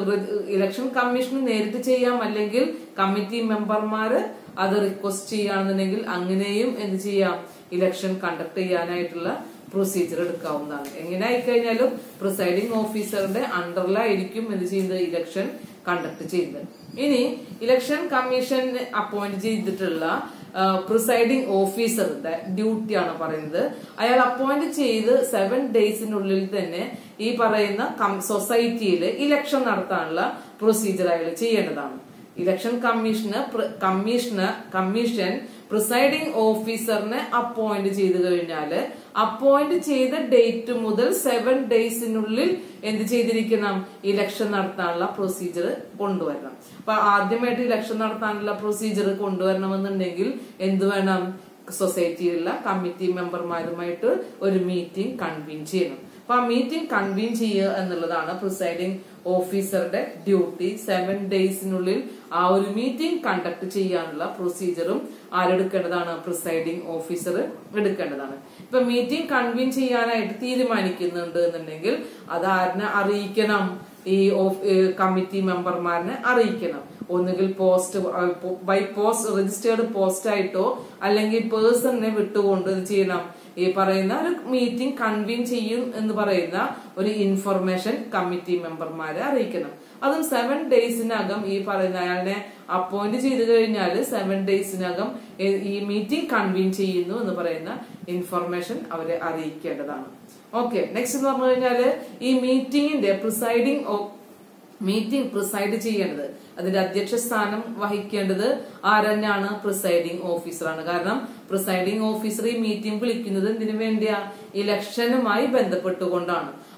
ഇലക്ഷൻ കമ്മീഷന് നേരിട്ട് ചെയ്യാം അല്ലെങ്കിൽ കമ്മിറ്റി മെമ്പർമാര് അത് റിക്വസ്റ്റ് ചെയ്യുകയാണെന്നുണ്ടെങ്കിൽ അങ്ങനെയും എന്ത് ചെയ്യാം ഇലക്ഷൻ കണ്ടക്ട് ചെയ്യാനായിട്ടുള്ള പ്രൊസീജിയർ എടുക്കാവുന്നതാണ് എങ്ങനെ ആയിക്കഴിഞ്ഞാലും പ്രിസൈഡിംഗ് ഓഫീസറുടെ അണ്ടറിലായിരിക്കും എന്ത് ചെയ്യുന്നത് ഇലക്ഷൻ കണ്ടക്ട് ചെയ്യുന്നത് ഇനി ഇലക്ഷൻ കമ്മീഷൻ അപ്പോയിന്റ് ചെയ്തിട്ടുള്ള പ്രിസൈഡിംഗ് ഓഫീസറുടെ ഡ്യൂട്ടിയാണ് പറയുന്നത് അയാൾ അപ്പോയിന്റ് ചെയ്ത് സെവൻ ഡേയ്സിനുള്ളിൽ തന്നെ ഈ പറയുന്ന സൊസൈറ്റിയിൽ ഇലക്ഷൻ നടത്താനുള്ള പ്രൊസീജിയർ അയാൾ ചെയ്യേണ്ടതാണ് ഇലക്ഷൻ കമ്മീഷന് കമ്മീഷന് കമ്മീഷൻ പ്രിസൈഡിംഗ് ഓഫീസറിനെ അപ്പോയിന്റ് ചെയ്തു കഴിഞ്ഞാല് അപ്പോയിന്റ് ചെയ്ത ഡേറ്റ് മുതൽ സെവൻ ഡേയ്സിനുള്ളിൽ എന്ത് ചെയ്തിരിക്കണം ഇലക്ഷൻ നടത്താനുള്ള പ്രൊസീജിയർ കൊണ്ടുവരണം അപ്പൊ ആദ്യമായിട്ട് ഇലക്ഷൻ നടത്താനുള്ള പ്രൊസീജിയർ കൊണ്ടുവരണമെന്നുണ്ടെങ്കിൽ എന്ത് വേണം സൊസൈറ്റിയിലുള്ള കമ്മിറ്റി മെമ്പർമാരുമായിട്ട് ഒരു മീറ്റിംഗ് കൺവീൻ ചെയ്യണം അപ്പൊ ആ മീറ്റിംഗ് കൺവീൻ ചെയ്യുക എന്നുള്ളതാണ് പ്രിസൈഡിംഗ് ഓഫീസറുടെ ഡ്യൂട്ടി സെവൻ ഡേയ്സിനുള്ളിൽ ആ ഒരു മീറ്റിംഗ് കണ്ടക്ട് ചെയ്യാനുള്ള പ്രൊസീജിയറും ആരെടുക്കേണ്ടതാണ് പ്രിസൈഡിംഗ് ഓഫീസർ എടുക്കേണ്ടതാണ് ഇപ്പൊ മീറ്റിംഗ് കൺവീൻ ചെയ്യാനായിട്ട് തീരുമാനിക്കുന്നുണ്ട് എന്നുണ്ടെങ്കിൽ അത് ആരിനെ അറിയിക്കണം ഈ കമ്മിറ്റി മെമ്പർമാരിനെ അറിയിക്കണം ഒന്നുകിൽ post by post registered post ആയിട്ടോ അല്ലെങ്കിൽ പേഴ്സണിനെ വിട്ടുകൊണ്ട് ഇത് ചെയ്യണം ഈ പറയുന്ന ഒരു മീറ്റിംഗ് കൺവീൻ ചെയ്യും എന്ന് പറയുന്ന ഒരു ഇൻഫർമേഷൻ കമ്മിറ്റി മെമ്പർമാരെ അറിയിക്കണം അതും സെവൻ ഡേയ്സിനകം ഈ പറയുന്ന അയാളെ അപ്പോയിന്റ് ചെയ്തു കഴിഞ്ഞാൽ സെവൻ ഡേയ്സിനകം ഈ മീറ്റിംഗ് കൺവീൻ ചെയ്യുന്നു എന്ന് പറയുന്ന ഇൻഫർമേഷൻ അവരെ അറിയിക്കേണ്ടതാണ് ഓക്കെ നെക്സ്റ്റ് എന്ന് പറഞ്ഞു കഴിഞ്ഞാല് ഈ മീറ്റിംഗിന്റെ പ്രിസൈഡിംഗ് മീറ്റിംഗ് പ്രിസൈഡ് ചെയ്യേണ്ടത് അതിന്റെ അധ്യക്ഷ സ്ഥാനം വഹിക്കേണ്ടത് ആരെന്നാണ് പ്രിസൈഡിംഗ് ഓഫീസറാണ് കാരണം പ്രിസൈഡിംഗ് ഓഫീസർ ഈ മീറ്റിംഗ് വിളിക്കുന്നത് എന്തിനു വേണ്ടിയാ ഇലക്ഷനുമായി ബന്ധപ്പെട്ടുകൊണ്ടാണ്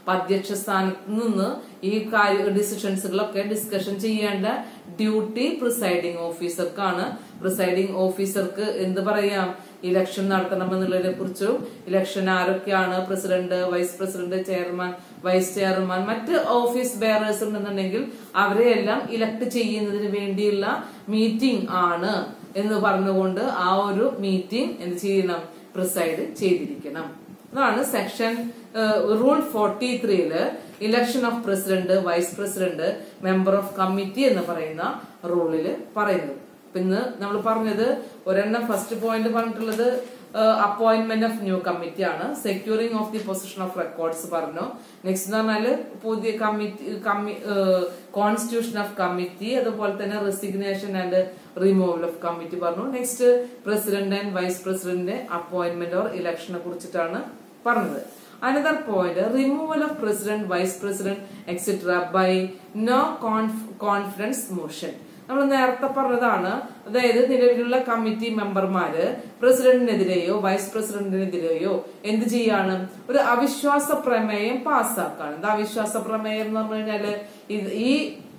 അപ്പൊ അധ്യക്ഷ സ്ഥാനത്ത് നിന്ന് ഈ കാര്യ ഡിസിഷൻസുകളൊക്കെ ഡിസ്കഷൻ ചെയ്യേണ്ട ഡ്യൂട്ടി പ്രിസൈഡിംഗ് ഓഫീസർക്കാണ് പ്രിസൈഡിംഗ് ഓഫീസർക്ക് എന്ത് പറയാം ഇലക്ഷൻ നടത്തണമെന്നുള്ളതിനെ കുറിച്ചും ഇലക്ഷൻ ആരൊക്കെയാണ് president vice president chairman vice chairman മറ്റ് ഓഫീസ് ബെയറേഴ്സ് ഉണ്ടെന്നുണ്ടെങ്കിൽ അവരെയെല്ലാം ഇലക്ട് ചെയ്യുന്നതിന് വേണ്ടിയുള്ള മീറ്റിംഗ് ആണ് എന്ന് പറഞ്ഞുകൊണ്ട് ആ ഒരു മീറ്റിംഗ് എന്ത് ചെയ്യണം പ്രിസൈഡ് ചെയ്തിരിക്കണം അതാണ് സെക്ഷൻ റൂൾ ഫോർട്ടി ത്രീയില് election of president vice president member of committee എന്ന് പറയുന്ന റൂളില് പറയുന്നത് അപ്പൊ ഇന്ന് നമ്മൾ പറഞ്ഞത് ഒരെണ്ണം ഫസ്റ്റ് പോയിന്റ് പറഞ്ഞിട്ടുള്ളത് അപ്പോയിന്റ്മെന്റ് ഓഫ് ന്യൂ കമ്മിറ്റി ആണ് securing of the position of records പറഞ്ഞു നെക്സ്റ്റ് എന്ന് പറഞ്ഞാല് പുതിയ കമ്മിറ്റി കോൺസ്റ്റിറ്റ്യൂഷൻ ഓഫ് കമ്മിറ്റി അതുപോലെ തന്നെ resignation and removal of committee പറഞ്ഞു next president and vice president appointment or ഇലക്ഷനെ കുറിച്ചിട്ടാണ് പറഞ്ഞത് another point removal of president vice president etcetera by no confidence motion നമ്മൾ നേരത്തെ പറഞ്ഞതാണ് അതായത് നിലവിലുള്ള കമ്മിറ്റി മെമ്പർമാര് പ്രസിഡന്റിനെതിരെയോ വൈസ് പ്രസിഡന്റിനെതിരെയോ എന്ത് ചെയ്യാണ് ഒരു അവിശ്വാസ പ്രമേയം പാസ്സാക്കാണ് എന്താ അവിശ്വാസ പ്രമേയം എന്ന് പറഞ്ഞു കഴിഞ്ഞാല് ഈ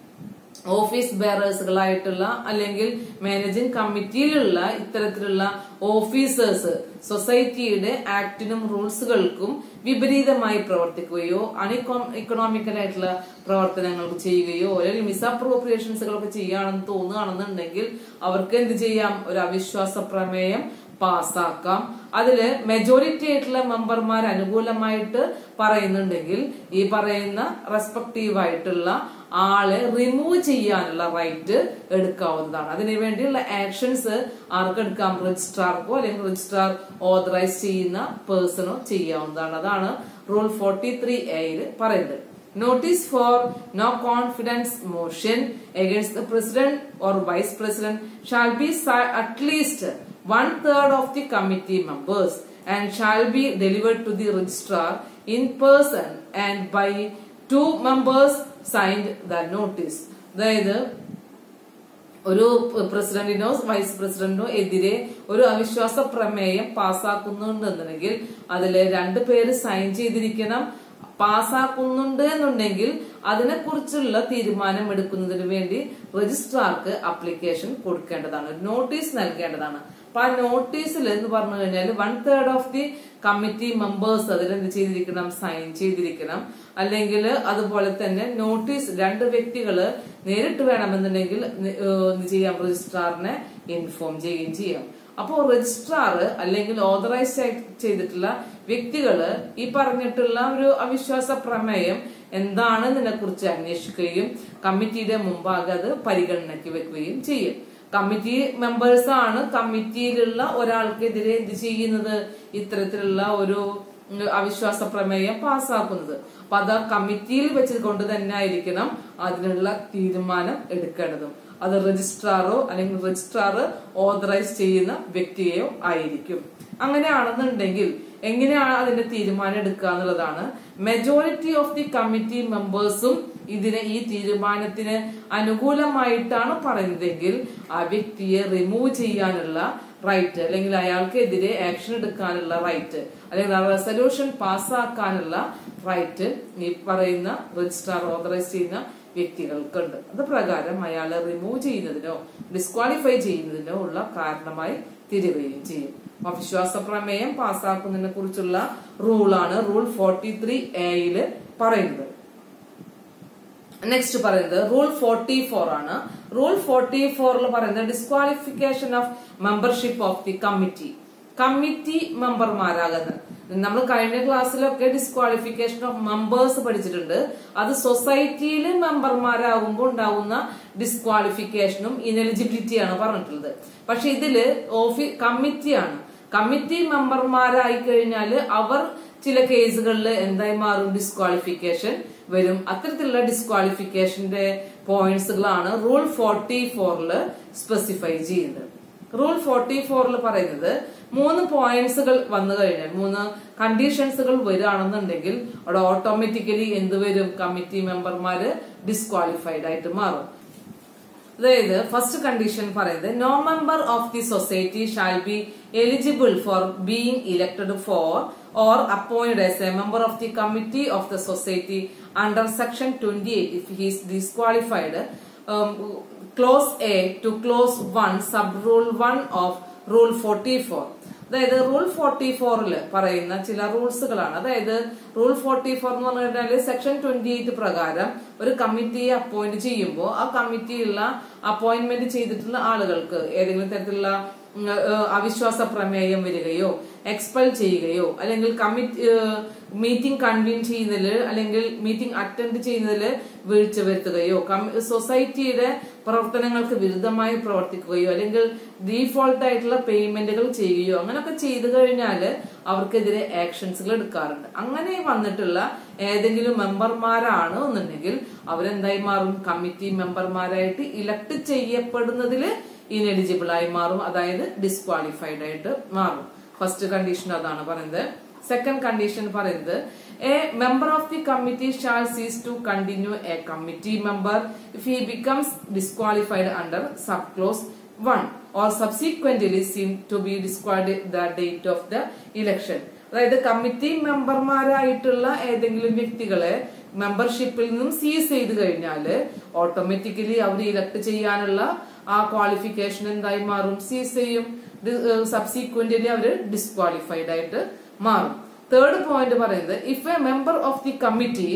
ഓഫീസ് ബെയറേഴ്സുകളായിട്ടുള്ള അല്ലെങ്കിൽ മാനേജിംഗ് കമ്മിറ്റിയിലുള്ള ഇത്തരത്തിലുള്ള ഓഫീസേഴ്സ് സൊസൈറ്റിയുടെ ആക്ടിനും റൂൾസുകൾക്കും വിപരീതമായി പ്രവർത്തിക്കുകയോ അൺഇക്കോ ഇക്കണോമിക്കൽ ആയിട്ടുള്ള പ്രവർത്തനങ്ങൾ ചെയ്യുകയോ അല്ലെങ്കിൽ മിസ്അപ്രോപ്രിയേഷൻസുകളൊക്കെ ചെയ്യുകയാണെന്ന് തോന്നുകയാണെന്നുണ്ടെങ്കിൽ അവർക്ക് എന്ത് ചെയ്യാം ഒരു അവിശ്വാസ പ്രമേയം പാസ്സാക്കാം അതില് മെജോറിറ്റി ആയിട്ടുള്ള മെമ്പർമാർ അനുകൂലമായിട്ട് പറയുന്നുണ്ടെങ്കിൽ ഈ പറയുന്ന റെസ്പെക്റ്റീവ് ആയിട്ടുള്ള ആളെ റിമൂവ് ചെയ്യാനുള്ള റൈറ്റ് എടുക്കാവുന്നതാണ് അതിനു വേണ്ടിയുള്ള ആക്ഷൻസ് ആർക്ക് എടുക്കാം രജിസ്ട്രാർക്കോ അല്ലെങ്കിൽ രജിസ്ട്രാർ ഓതറൈസ് ചെയ്യുന്ന പേഴ്സണോ ചെയ്യാവുന്നതാണ് അതാണ് റൂൾ ഫോർട്ടി ത്രീ എയിൽ പറയുന്നത് notice for no confidence motion against the president or vice president shall be at least one third of the committee members and shall be delivered to the registrar in person and by two members signed the notice അതായത് ഒരു പ്രസിഡന്റിനോ vice പ്രസിഡന്റിനോ എതിരെ ഒരു അവിശ്വാസ പ്രമേയം പാസ്സാക്കുന്നുണ്ടെന്നുണ്ടെങ്കിൽ അതിൽ രണ്ടു പേര് sign ചെയ്തിരിക്കണം പാസ്സാക്കുന്നുണ്ട് എന്നുണ്ടെങ്കിൽ അതിനെക്കുറിച്ചുള്ള തീരുമാനം എടുക്കുന്നതിന് വേണ്ടി രജിസ്ട്രാർക്ക് അപ്ലിക്കേഷൻ കൊടുക്കേണ്ടതാണ് നോട്ടീസ് നൽകേണ്ടതാണ് അപ്പൊ ആ നോട്ടീസിൽ എന്ന് പറഞ്ഞു കഴിഞ്ഞാൽ one third of the committee members അതിൽ എന്ത് ചെയ്തിരിക്കണം സൈൻ ചെയ്തിരിക്കണം അല്ലെങ്കിൽ അതുപോലെ തന്നെ നോട്ടീസ് രണ്ട് വ്യക്തികള് നേരിട്ട് വേണമെന്നുണ്ടെങ്കിൽ എന്ത് ചെയ്യാം രജിസ്ട്രാറിനെ ഇൻഫോം ചെയ്യുകയും ചെയ്യാം അപ്പോൾ രജിസ്ട്രാർ അല്ലെങ്കിൽ ഓതറൈസ് ചെയ്തിട്ടുള്ള വ്യക്തികള് ഈ പറഞ്ഞിട്ടുള്ള ഒരു അവിശ്വാസ പ്രമേയം എന്താണെന്നതിനെ കുറിച്ച് അന്വേഷിക്കുകയും കമ്മിറ്റിയുടെ മുമ്പാകെ അത് പരിഗണനയ്ക്ക് വെക്കുകയും ചെയ്യും കമ്മിറ്റി മെമ്പേഴ്സ് ആണ് കമ്മിറ്റിയിലുള്ള ഒരാൾക്കെതിരെ എന്ത് ചെയ്യുന്നത് ഇത്തരത്തിലുള്ള ഒരു അവിശ്വാസ പ്രമേയം പാസ്സാക്കുന്നത് അപ്പൊ അത് കമ്മിറ്റിയിൽ വെച്ചുകൊണ്ട് തന്നെ ആയിരിക്കണം അതിനുള്ള തീരുമാനം എടുക്കേണ്ടതും അത് രജിസ്ട്രാറോ അല്ലെങ്കിൽ രജിസ്ട്രാർ ഓതറൈസ് ചെയ്യുന്ന വ്യക്തിയെയോ ആയിരിക്കും അങ്ങനെയാണെന്നുണ്ടെങ്കിൽ എങ്ങനെയാണ് അതിന്റെ തീരുമാനം എടുക്കുക എന്നുള്ളതാണ് മെജോറിറ്റി ഓഫ് ദി കമ്മിറ്റി മെമ്പേഴ്സും ഇതിന് ഈ തീരുമാനത്തിന് അനുകൂലമായിട്ടാണ് പറയുന്നതെങ്കിൽ ആ വ്യക്തിയെ റിമൂവ് ചെയ്യാനുള്ള റൈറ്റ് അല്ലെങ്കിൽ അയാൾക്കെതിരെ ആക്ഷൻ എടുക്കാനുള്ള റൈറ്റ് അല്ലെങ്കിൽ റെസൊല്യൂഷൻ പാസ്സാക്കാനുള്ള റൈറ്റ് ഈ പറയുന്ന രജിസ്ട്രാർ ഓതറൈസ് ചെയ്യുന്ന വ്യക്തികൾക്കുണ്ട് അത് പ്രകാരം അയാളെ റിമൂവ് ചെയ്യുന്നതിനോ ഡിസ്ക്വാളിഫൈ ചെയ്യുന്നതിനോ ഉള്ള കാരണമായി തിരികുകയും ചെയ്യും അവിശ്വാസ പ്രമേയം പാസ്സാക്കുന്നതിനെ കുറിച്ചുള്ള റൂളാണ് റൂൾ ഫോർട്ടി ത്രീ എയില് പറയുന്നത് നെക്സ്റ്റ് പറയുന്നത് റൂൾ ഫോർട്ടി ഫോർ ആണ് റൂൾ ഫോർട്ടി ഫോറിൽ പറയുന്നത് disqualification of membership of the committee committee മെമ്പർമാരാകുന്നത് നമ്മൾ കഴിഞ്ഞ ക്ലാസ്സിലൊക്കെ ഡിസ്ക്വാളിഫിക്കേഷൻ ഓഫ് മെമ്പേഴ്സ് പഠിച്ചിട്ടുണ്ട് അത് സൊസൈറ്റിയിൽ മെമ്പർമാരാകുമ്പോൾ ഉണ്ടാവുന്ന ഡിസ്ക്വാളിഫിക്കേഷനും ഇനെലിജിബിലിറ്റിയാണ് പറഞ്ഞിട്ടുള്ളത് പക്ഷെ ഇതില് ഓഫീ കമ്മിറ്റിയാണ് കമ്മിറ്റി മെമ്പർമാരായി കഴിഞ്ഞാൽ അവർ ചില കേസുകളിൽ എന്തായി മാറും ഡിസ്ക്വാളിഫിക്കേഷൻ വരും അത്തരത്തിലുള്ള ഡിസ്ക്വാളിഫിക്കേഷന്റെ പോയിന്റ്സുകളാണ് റൂൾ ഫോർട്ടി ഫോറില് സ്പെസിഫൈ ചെയ്യുന്നത് റൂൾ ഫോർട്ടി ഫോറിൽ പറയുന്നത് മൂന്ന് പോയിന്റ്സുകൾ വന്നു കഴിഞ്ഞാൽ മൂന്ന് കണ്ടീഷൻസുകൾ വരികയാണെന്നുണ്ടെങ്കിൽ അവിടെ ഓട്ടോമാറ്റിക്കലി എന്ത് വരും കമ്മിറ്റി മെമ്പർമാര് ഡിസ്ക്വാളിഫൈഡ് ആയിട്ട് മാറും അതായത് ഫസ്റ്റ് കണ്ടീഷൻ പറയുന്നത് no member of the society shall be eligible for being elected for or appointed as a member of the committee of the society under section 28 if he is disqualified um, clause A to clause 1 sub rule 1 of rule 44 അതായത് rule forty ഫോറിൽ പറയുന്ന ചില റൂൾസുകളാണ് അതായത് rule forty four എന്ന് പറഞ്ഞു കഴിഞ്ഞാൽ section twenty eight പ്രകാരം ഒരു കമ്മിറ്റിയെ അപ്പോയിന്റ് ചെയ്യുമ്പോൾ ആ കമ്മിറ്റിയിലുള്ള അപ്പോയിന്റ്മെന്റ് ചെയ്തിട്ടുള്ള ആളുകൾക്ക് ഏതെങ്കിലും തരത്തിലുള്ള ഉം, ഏഹ്, അവിശ്വാസ പ്രമേയം വരികയോ എക്സ്പെൽ ചെയ്യുകയോ അല്ലെങ്കിൽ കമ്മിറ്റി മീറ്റിംഗ് കൺവീൻ ചെയ്യുന്നതിൽ അല്ലെങ്കിൽ മീറ്റിംഗ് അറ്റൻഡ് ചെയ്യുന്നതിൽ വീഴ്ച വരുത്തുകയോ കമ്മി- സൊസൈറ്റിയുടെ പ്രവർത്തനങ്ങൾക്ക് വിരുദ്ധമായി പ്രവർത്തിക്കുകയോ അല്ലെങ്കിൽ ഡീഫോൾട്ട് ആയിട്ടുള്ള പേയ്മെന്റുകൾ ചെയ്യുകയോ അങ്ങനെയൊക്കെ ചെയ്തു കഴിഞ്ഞാൽ അവർക്കെതിരെ ആക്ഷൻസുകൾ എടുക്കാറുണ്ട് അങ്ങനെ വന്നിട്ടുള്ള ഏതെങ്കിലും മെമ്പർമാരാണ് എന്നുണ്ടെങ്കിൽ അവരെന്തായി മാറും കമ്മിറ്റി മെമ്പർമാരായിട്ട് ഇലക്ട് ചെയ്യപ്പെടുന്നതിൽ ഇനെലിജിബിൾ ആയി മാറും അതായത് ഡിസ്ക്വാളിഫൈഡ് ആയിട്ട് മാറും ഫസ്റ്റ് കണ്ടീഷൻ അതാണ് പറയുന്നത് സെക്കൻഡ് കണ്ടീഷൻ പറയുന്നത് a member of the committee shall cease to continue a committee member if he becomes disqualified under sub clause one or subsequently seen to be disqualified the date of the election അതായത് committee മെമ്പർമാരായിട്ടുള്ള ഏതെങ്കിലും വ്യക്തികളെ മെമ്പർഷിപ്പിൽ നിന്നും സീസ് ചെയ്ത് കഴിഞ്ഞാൽ automatically അവർ elect ചെയ്യാനുള്ള ആ ക്വാളിഫിക്കേഷൻ എന്തായി മാറും സീസ് ചെയ്യും സബ്സീക്വന്റ്ലി അവർ ഡിസ്ക്വാളിഫൈഡ് ആയിട്ട് മാറും തേർഡ് പോയിന്റ് പറയുന്നത് if a member of the committee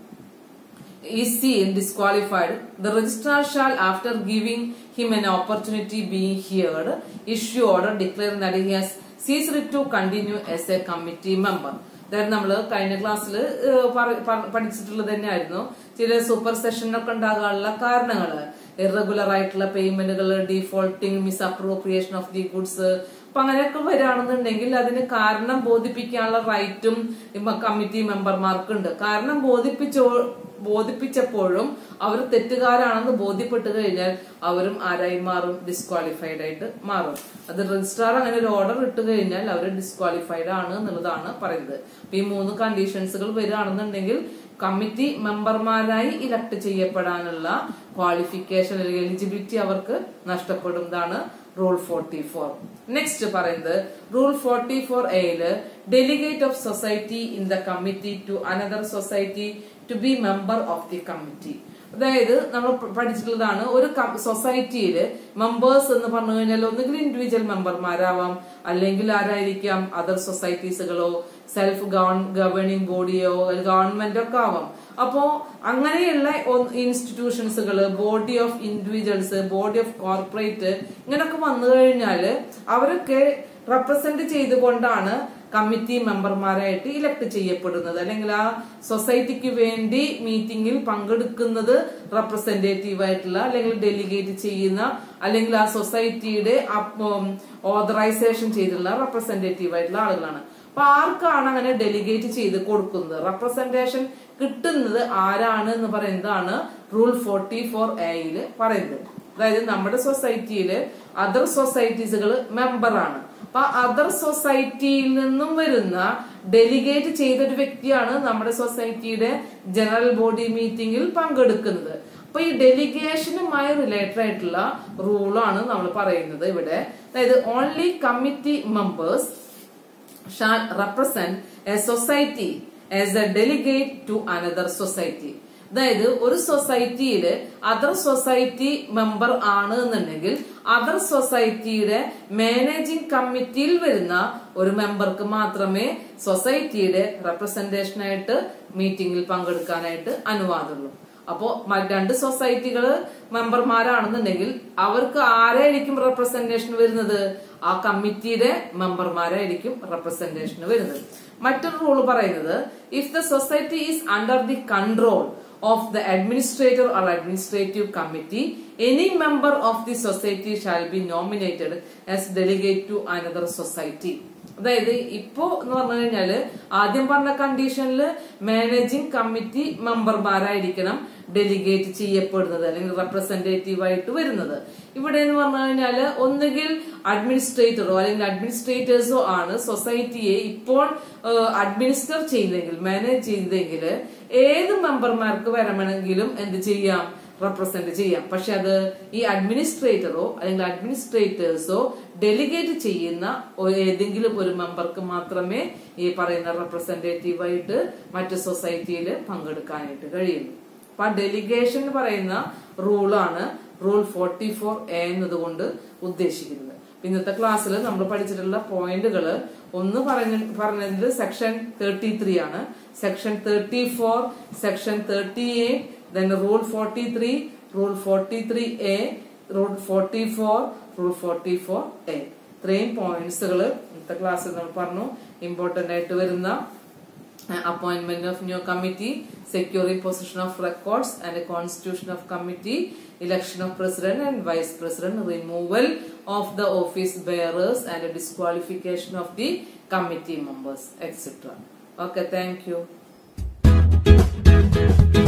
is seen disqualified, the registrar shall, after giving him an opportunity being heard, issue order declaring that he has ceased to continue as a committee member. അതായത് നമ്മൾ കഴിഞ്ഞ ക്ലാസ്സിൽ പഠിച്ചിട്ടുള്ളത് തന്നെയായിരുന്നു ചില super സെഷനൊക്കെ ഉണ്ടാകാനുള്ള കാരണങ്ങൾ irregular ആയിട്ടുള്ള പേയ്മെന്റുകൾ defaulting misappropriation of the goods അപ്പൊ അങ്ങനെയൊക്കെ വരികയാണെന്നുണ്ടെങ്കിൽ അതിന് കാരണം ബോധിപ്പിക്കാനുള്ള റൈറ്റും കമ്മിറ്റി മെമ്പർമാർക്കുണ്ട് കാരണം ബോധിപ്പിച്ചോ ബോധിപ്പിച്ചപ്പോഴും അവർ തെറ്റുകാരാണെന്ന് ബോധ്യപ്പെട്ട് കഴിഞ്ഞാൽ അവരും ആരായി മാറും ഡിസ്ക്വാളിഫൈഡ് ആയിട്ട് മാറും അത് രജിസ്ട്രാർ അങ്ങനെ ഒരു ഓർഡർ ഇട്ട് കഴിഞ്ഞാൽ അവർ ഡിസ്ക്വാളിഫൈഡ് ആണ് എന്നുള്ളതാണ് പറയുന്നത് അപ്പൊ ഈ മൂന്ന് കണ്ടീഷൻസുകൾ വരികയാണെന്നുണ്ടെങ്കിൽ കമ്മിറ്റി മെമ്പർമാരായി ഇലക്ട് ചെയ്യപ്പെടാനുള്ള ക്വാളിഫിക്കേഷൻ അല്ലെങ്കിൽ എലിജിബിലിറ്റി അവർക്ക് നഷ്ടപ്പെടുന്നതാണ് റൂൾ ഫോർട്ടി ഫോർ നെക്സ്റ്റ് പറയുന്നത് റൂൾ ഫോർട്ടി ഫോർ എയില് delegate of society in the committee to another society to be member of the committee അതായത് നമ്മൾ പഠിച്ചിട്ടുള്ളതാണ് ഒരു സൊസൈറ്റിയിൽ മെമ്പേഴ്സ് എന്ന് പറഞ്ഞു കഴിഞ്ഞാൽ ഒന്നുകിൽ ഇൻഡിവിജ്വൽ മെമ്പർമാരാവാം അല്ലെങ്കിൽ ആരായിരിക്കാം അതർ സൊസൈറ്റീസുകളോ സെൽഫ് ഗവേണിംഗ് ബോഡിയോ ഗവൺമെന്റ് ഒക്കെ ആവാം അപ്പോ അങ്ങനെയുള്ള ഇൻസ്റ്റിറ്റ്യൂഷൻസുകള് body of individuals body of corporate ഇങ്ങനൊക്കെ വന്നു കഴിഞ്ഞാല് അവരൊക്കെ റെപ്രസെന്റ് ചെയ്തുകൊണ്ടാണ് കമ്മിറ്റി മെമ്പർമാരായിട്ട് ഇലക്ട് ചെയ്യപ്പെടുന്നത് അല്ലെങ്കിൽ ആ സൊസൈറ്റിക്ക് വേണ്ടി മീറ്റിംഗിൽ പങ്കെടുക്കുന്നത് റെപ്രസെന്റേറ്റീവ് ആയിട്ടുള്ള അല്ലെങ്കിൽ ഡെലിഗേറ്റ് ചെയ്യുന്ന അല്ലെങ്കിൽ ആ സൊസൈറ്റിയുടെ ഓതറൈസേഷൻ ചെയ്തിട്ടുള്ള റെപ്രസെന്റേറ്റീവ് ആയിട്ടുള്ള ആളുകളാണ് അപ്പൊ ആർക്കാണ് അങ്ങനെ ഡെലിഗേറ്റ് ചെയ്ത് കൊടുക്കുന്നത് റെപ്രസെന്റേഷൻ കിട്ടുന്നത് ആരാണ് എന്ന് പറയുന്നതാണ് റൂൾ ഫോർട്ടി ഫോർ എയിൽ പറയുന്നത് അതായത് നമ്മുടെ സൊസൈറ്റിയില് അതർ സൊസൈറ്റീസുകൾ മെമ്പറാണ് അപ്പൊ അതർ സൊസൈറ്റിയിൽ നിന്നും വരുന്ന ഡെലിഗേറ്റ് ചെയ്തൊരു വ്യക്തിയാണ് നമ്മുടെ സൊസൈറ്റിയുടെ ജനറൽ ബോഡി മീറ്റിംഗിൽ പങ്കെടുക്കുന്നത് അപ്പൊ ഈ ഡെലിഗേഷനുമായി റിലേറ്റഡ് ആയിട്ടുള്ള റൂളാണ് നമ്മൾ പറയുന്നത് ഇവിടെ അതായത് only committee members shall represent a society as a delegate to another society അതായത് ഒരു സൊസൈറ്റിയിൽ അതർ സൊസൈറ്റി മെമ്പർ ആണ് എന്നുണ്ടെങ്കിൽ അതർ സൊസൈറ്റിയുടെ മാനേജിംഗ് കമ്മിറ്റിയിൽ വരുന്ന ഒരു മെമ്പർക്ക് മാത്രമേ സൊസൈറ്റിയുടെ റെപ്രസെന്റേഷനായിട്ട് മീറ്റിംഗിൽ പങ്കെടുക്കാനായിട്ട് അനുവാദമുള്ളൂ അപ്പോ രണ്ട് സൊസൈറ്റികൾ മെമ്പർമാരാണെന്നുണ്ടെങ്കിൽ അവർക്ക് ആരായിരിക്കും റെപ്രസെന്റേഷൻ വരുന്നത് ആ കമ്മിറ്റിയുടെ മെമ്പർമാരായിരിക്കും റെപ്രസെന്റേഷൻ വരുന്നത് മറ്റൊരു റൂൾ പറയുന്നത് if the society is under the control of the administrator or administrative committee any member of the society shall be nominated as delegate to another society അതായത് ഇപ്പോ എന്ന് പറഞ്ഞു കഴിഞ്ഞാല് ആദ്യം പറഞ്ഞ കണ്ടീഷനിൽ മാനേജിംഗ് കമ്മിറ്റി മെമ്പർമാരായിരിക്കണം ഡെലിഗേറ്റ് ചെയ്യപ്പെടുന്നത് അല്ലെങ്കിൽ റെപ്രസെന്റേറ്റീവ് ആയിട്ട് വരുന്നത് ഇവിടെ എന്ന് പറഞ്ഞു കഴിഞ്ഞാല് ഒന്നുകിൽ അഡ്മിനിസ്ട്രേറ്ററോ അല്ലെങ്കിൽ അഡ്മിനിസ്ട്രേറ്റേഴ്സോ ആണ് സൊസൈറ്റിയെ ഇപ്പോൾ അഡ്മിനിസ്റ്റർ ചെയ്തെങ്കിൽ മാനേജ് ചെയ്തെങ്കിൽ ഏത് മെമ്പർമാർക്ക് വരണമെങ്കിലും എന്ത് ചെയ്യാം റെപ്രസെന്റ് ചെയ്യാം പക്ഷെ അത് ഈ അഡ്മിനിസ്ട്രേറ്ററോ അല്ലെങ്കിൽ അഡ്മിനിസ്ട്രേറ്റേഴ്സോ ഡെലിഗേറ്റ് ചെയ്യുന്ന ഒ- ഏതെങ്കിലും ഒരു മെമ്പർക്ക് മാത്രമേ ഈ പറയുന്ന റെപ്രസെന്റേറ്റീവ് ആയിട്ട് മറ്റു സൊസൈറ്റിയിൽ പങ്കെടുക്കാനായിട്ട് കഴിയുള്ളൂ അപ്പൊ ആ ഡെലിഗേഷൻ എന്ന് പറയുന്ന റൂളാണ് റൂൾ ഫോർട്ടി ഫോർ എ എന്നതുകൊണ്ട് ഉദ്ദേശിക്കുന്നത് അപ്പൊ ഇന്നത്തെ ക്ലാസ്സിൽ നമ്മൾ പഠിച്ചിട്ടുള്ള പോയിന്റുകൾ ഒന്ന് പറഞ്ഞ പറഞ്ഞത് സെക്ഷൻ തേർട്ടി ത്രീ ആണ് section thirty four section thirty eight then rule forty three rule forty three A rule forty four rule forty four A ഇത്രയും പോയിന്റ്സുകൾ ഇന്നത്തെ ക്ലാസ്സിൽ നമ്മൾ പറഞ്ഞു ഇമ്പോർട്ടന്റ് ആയിട്ട് വരുന്ന appointment of new committee, securing possession of records and a constitution of committee, election of president and vice president, removal of the office bearers and a disqualification of the committee members, etc. Okay, thank you.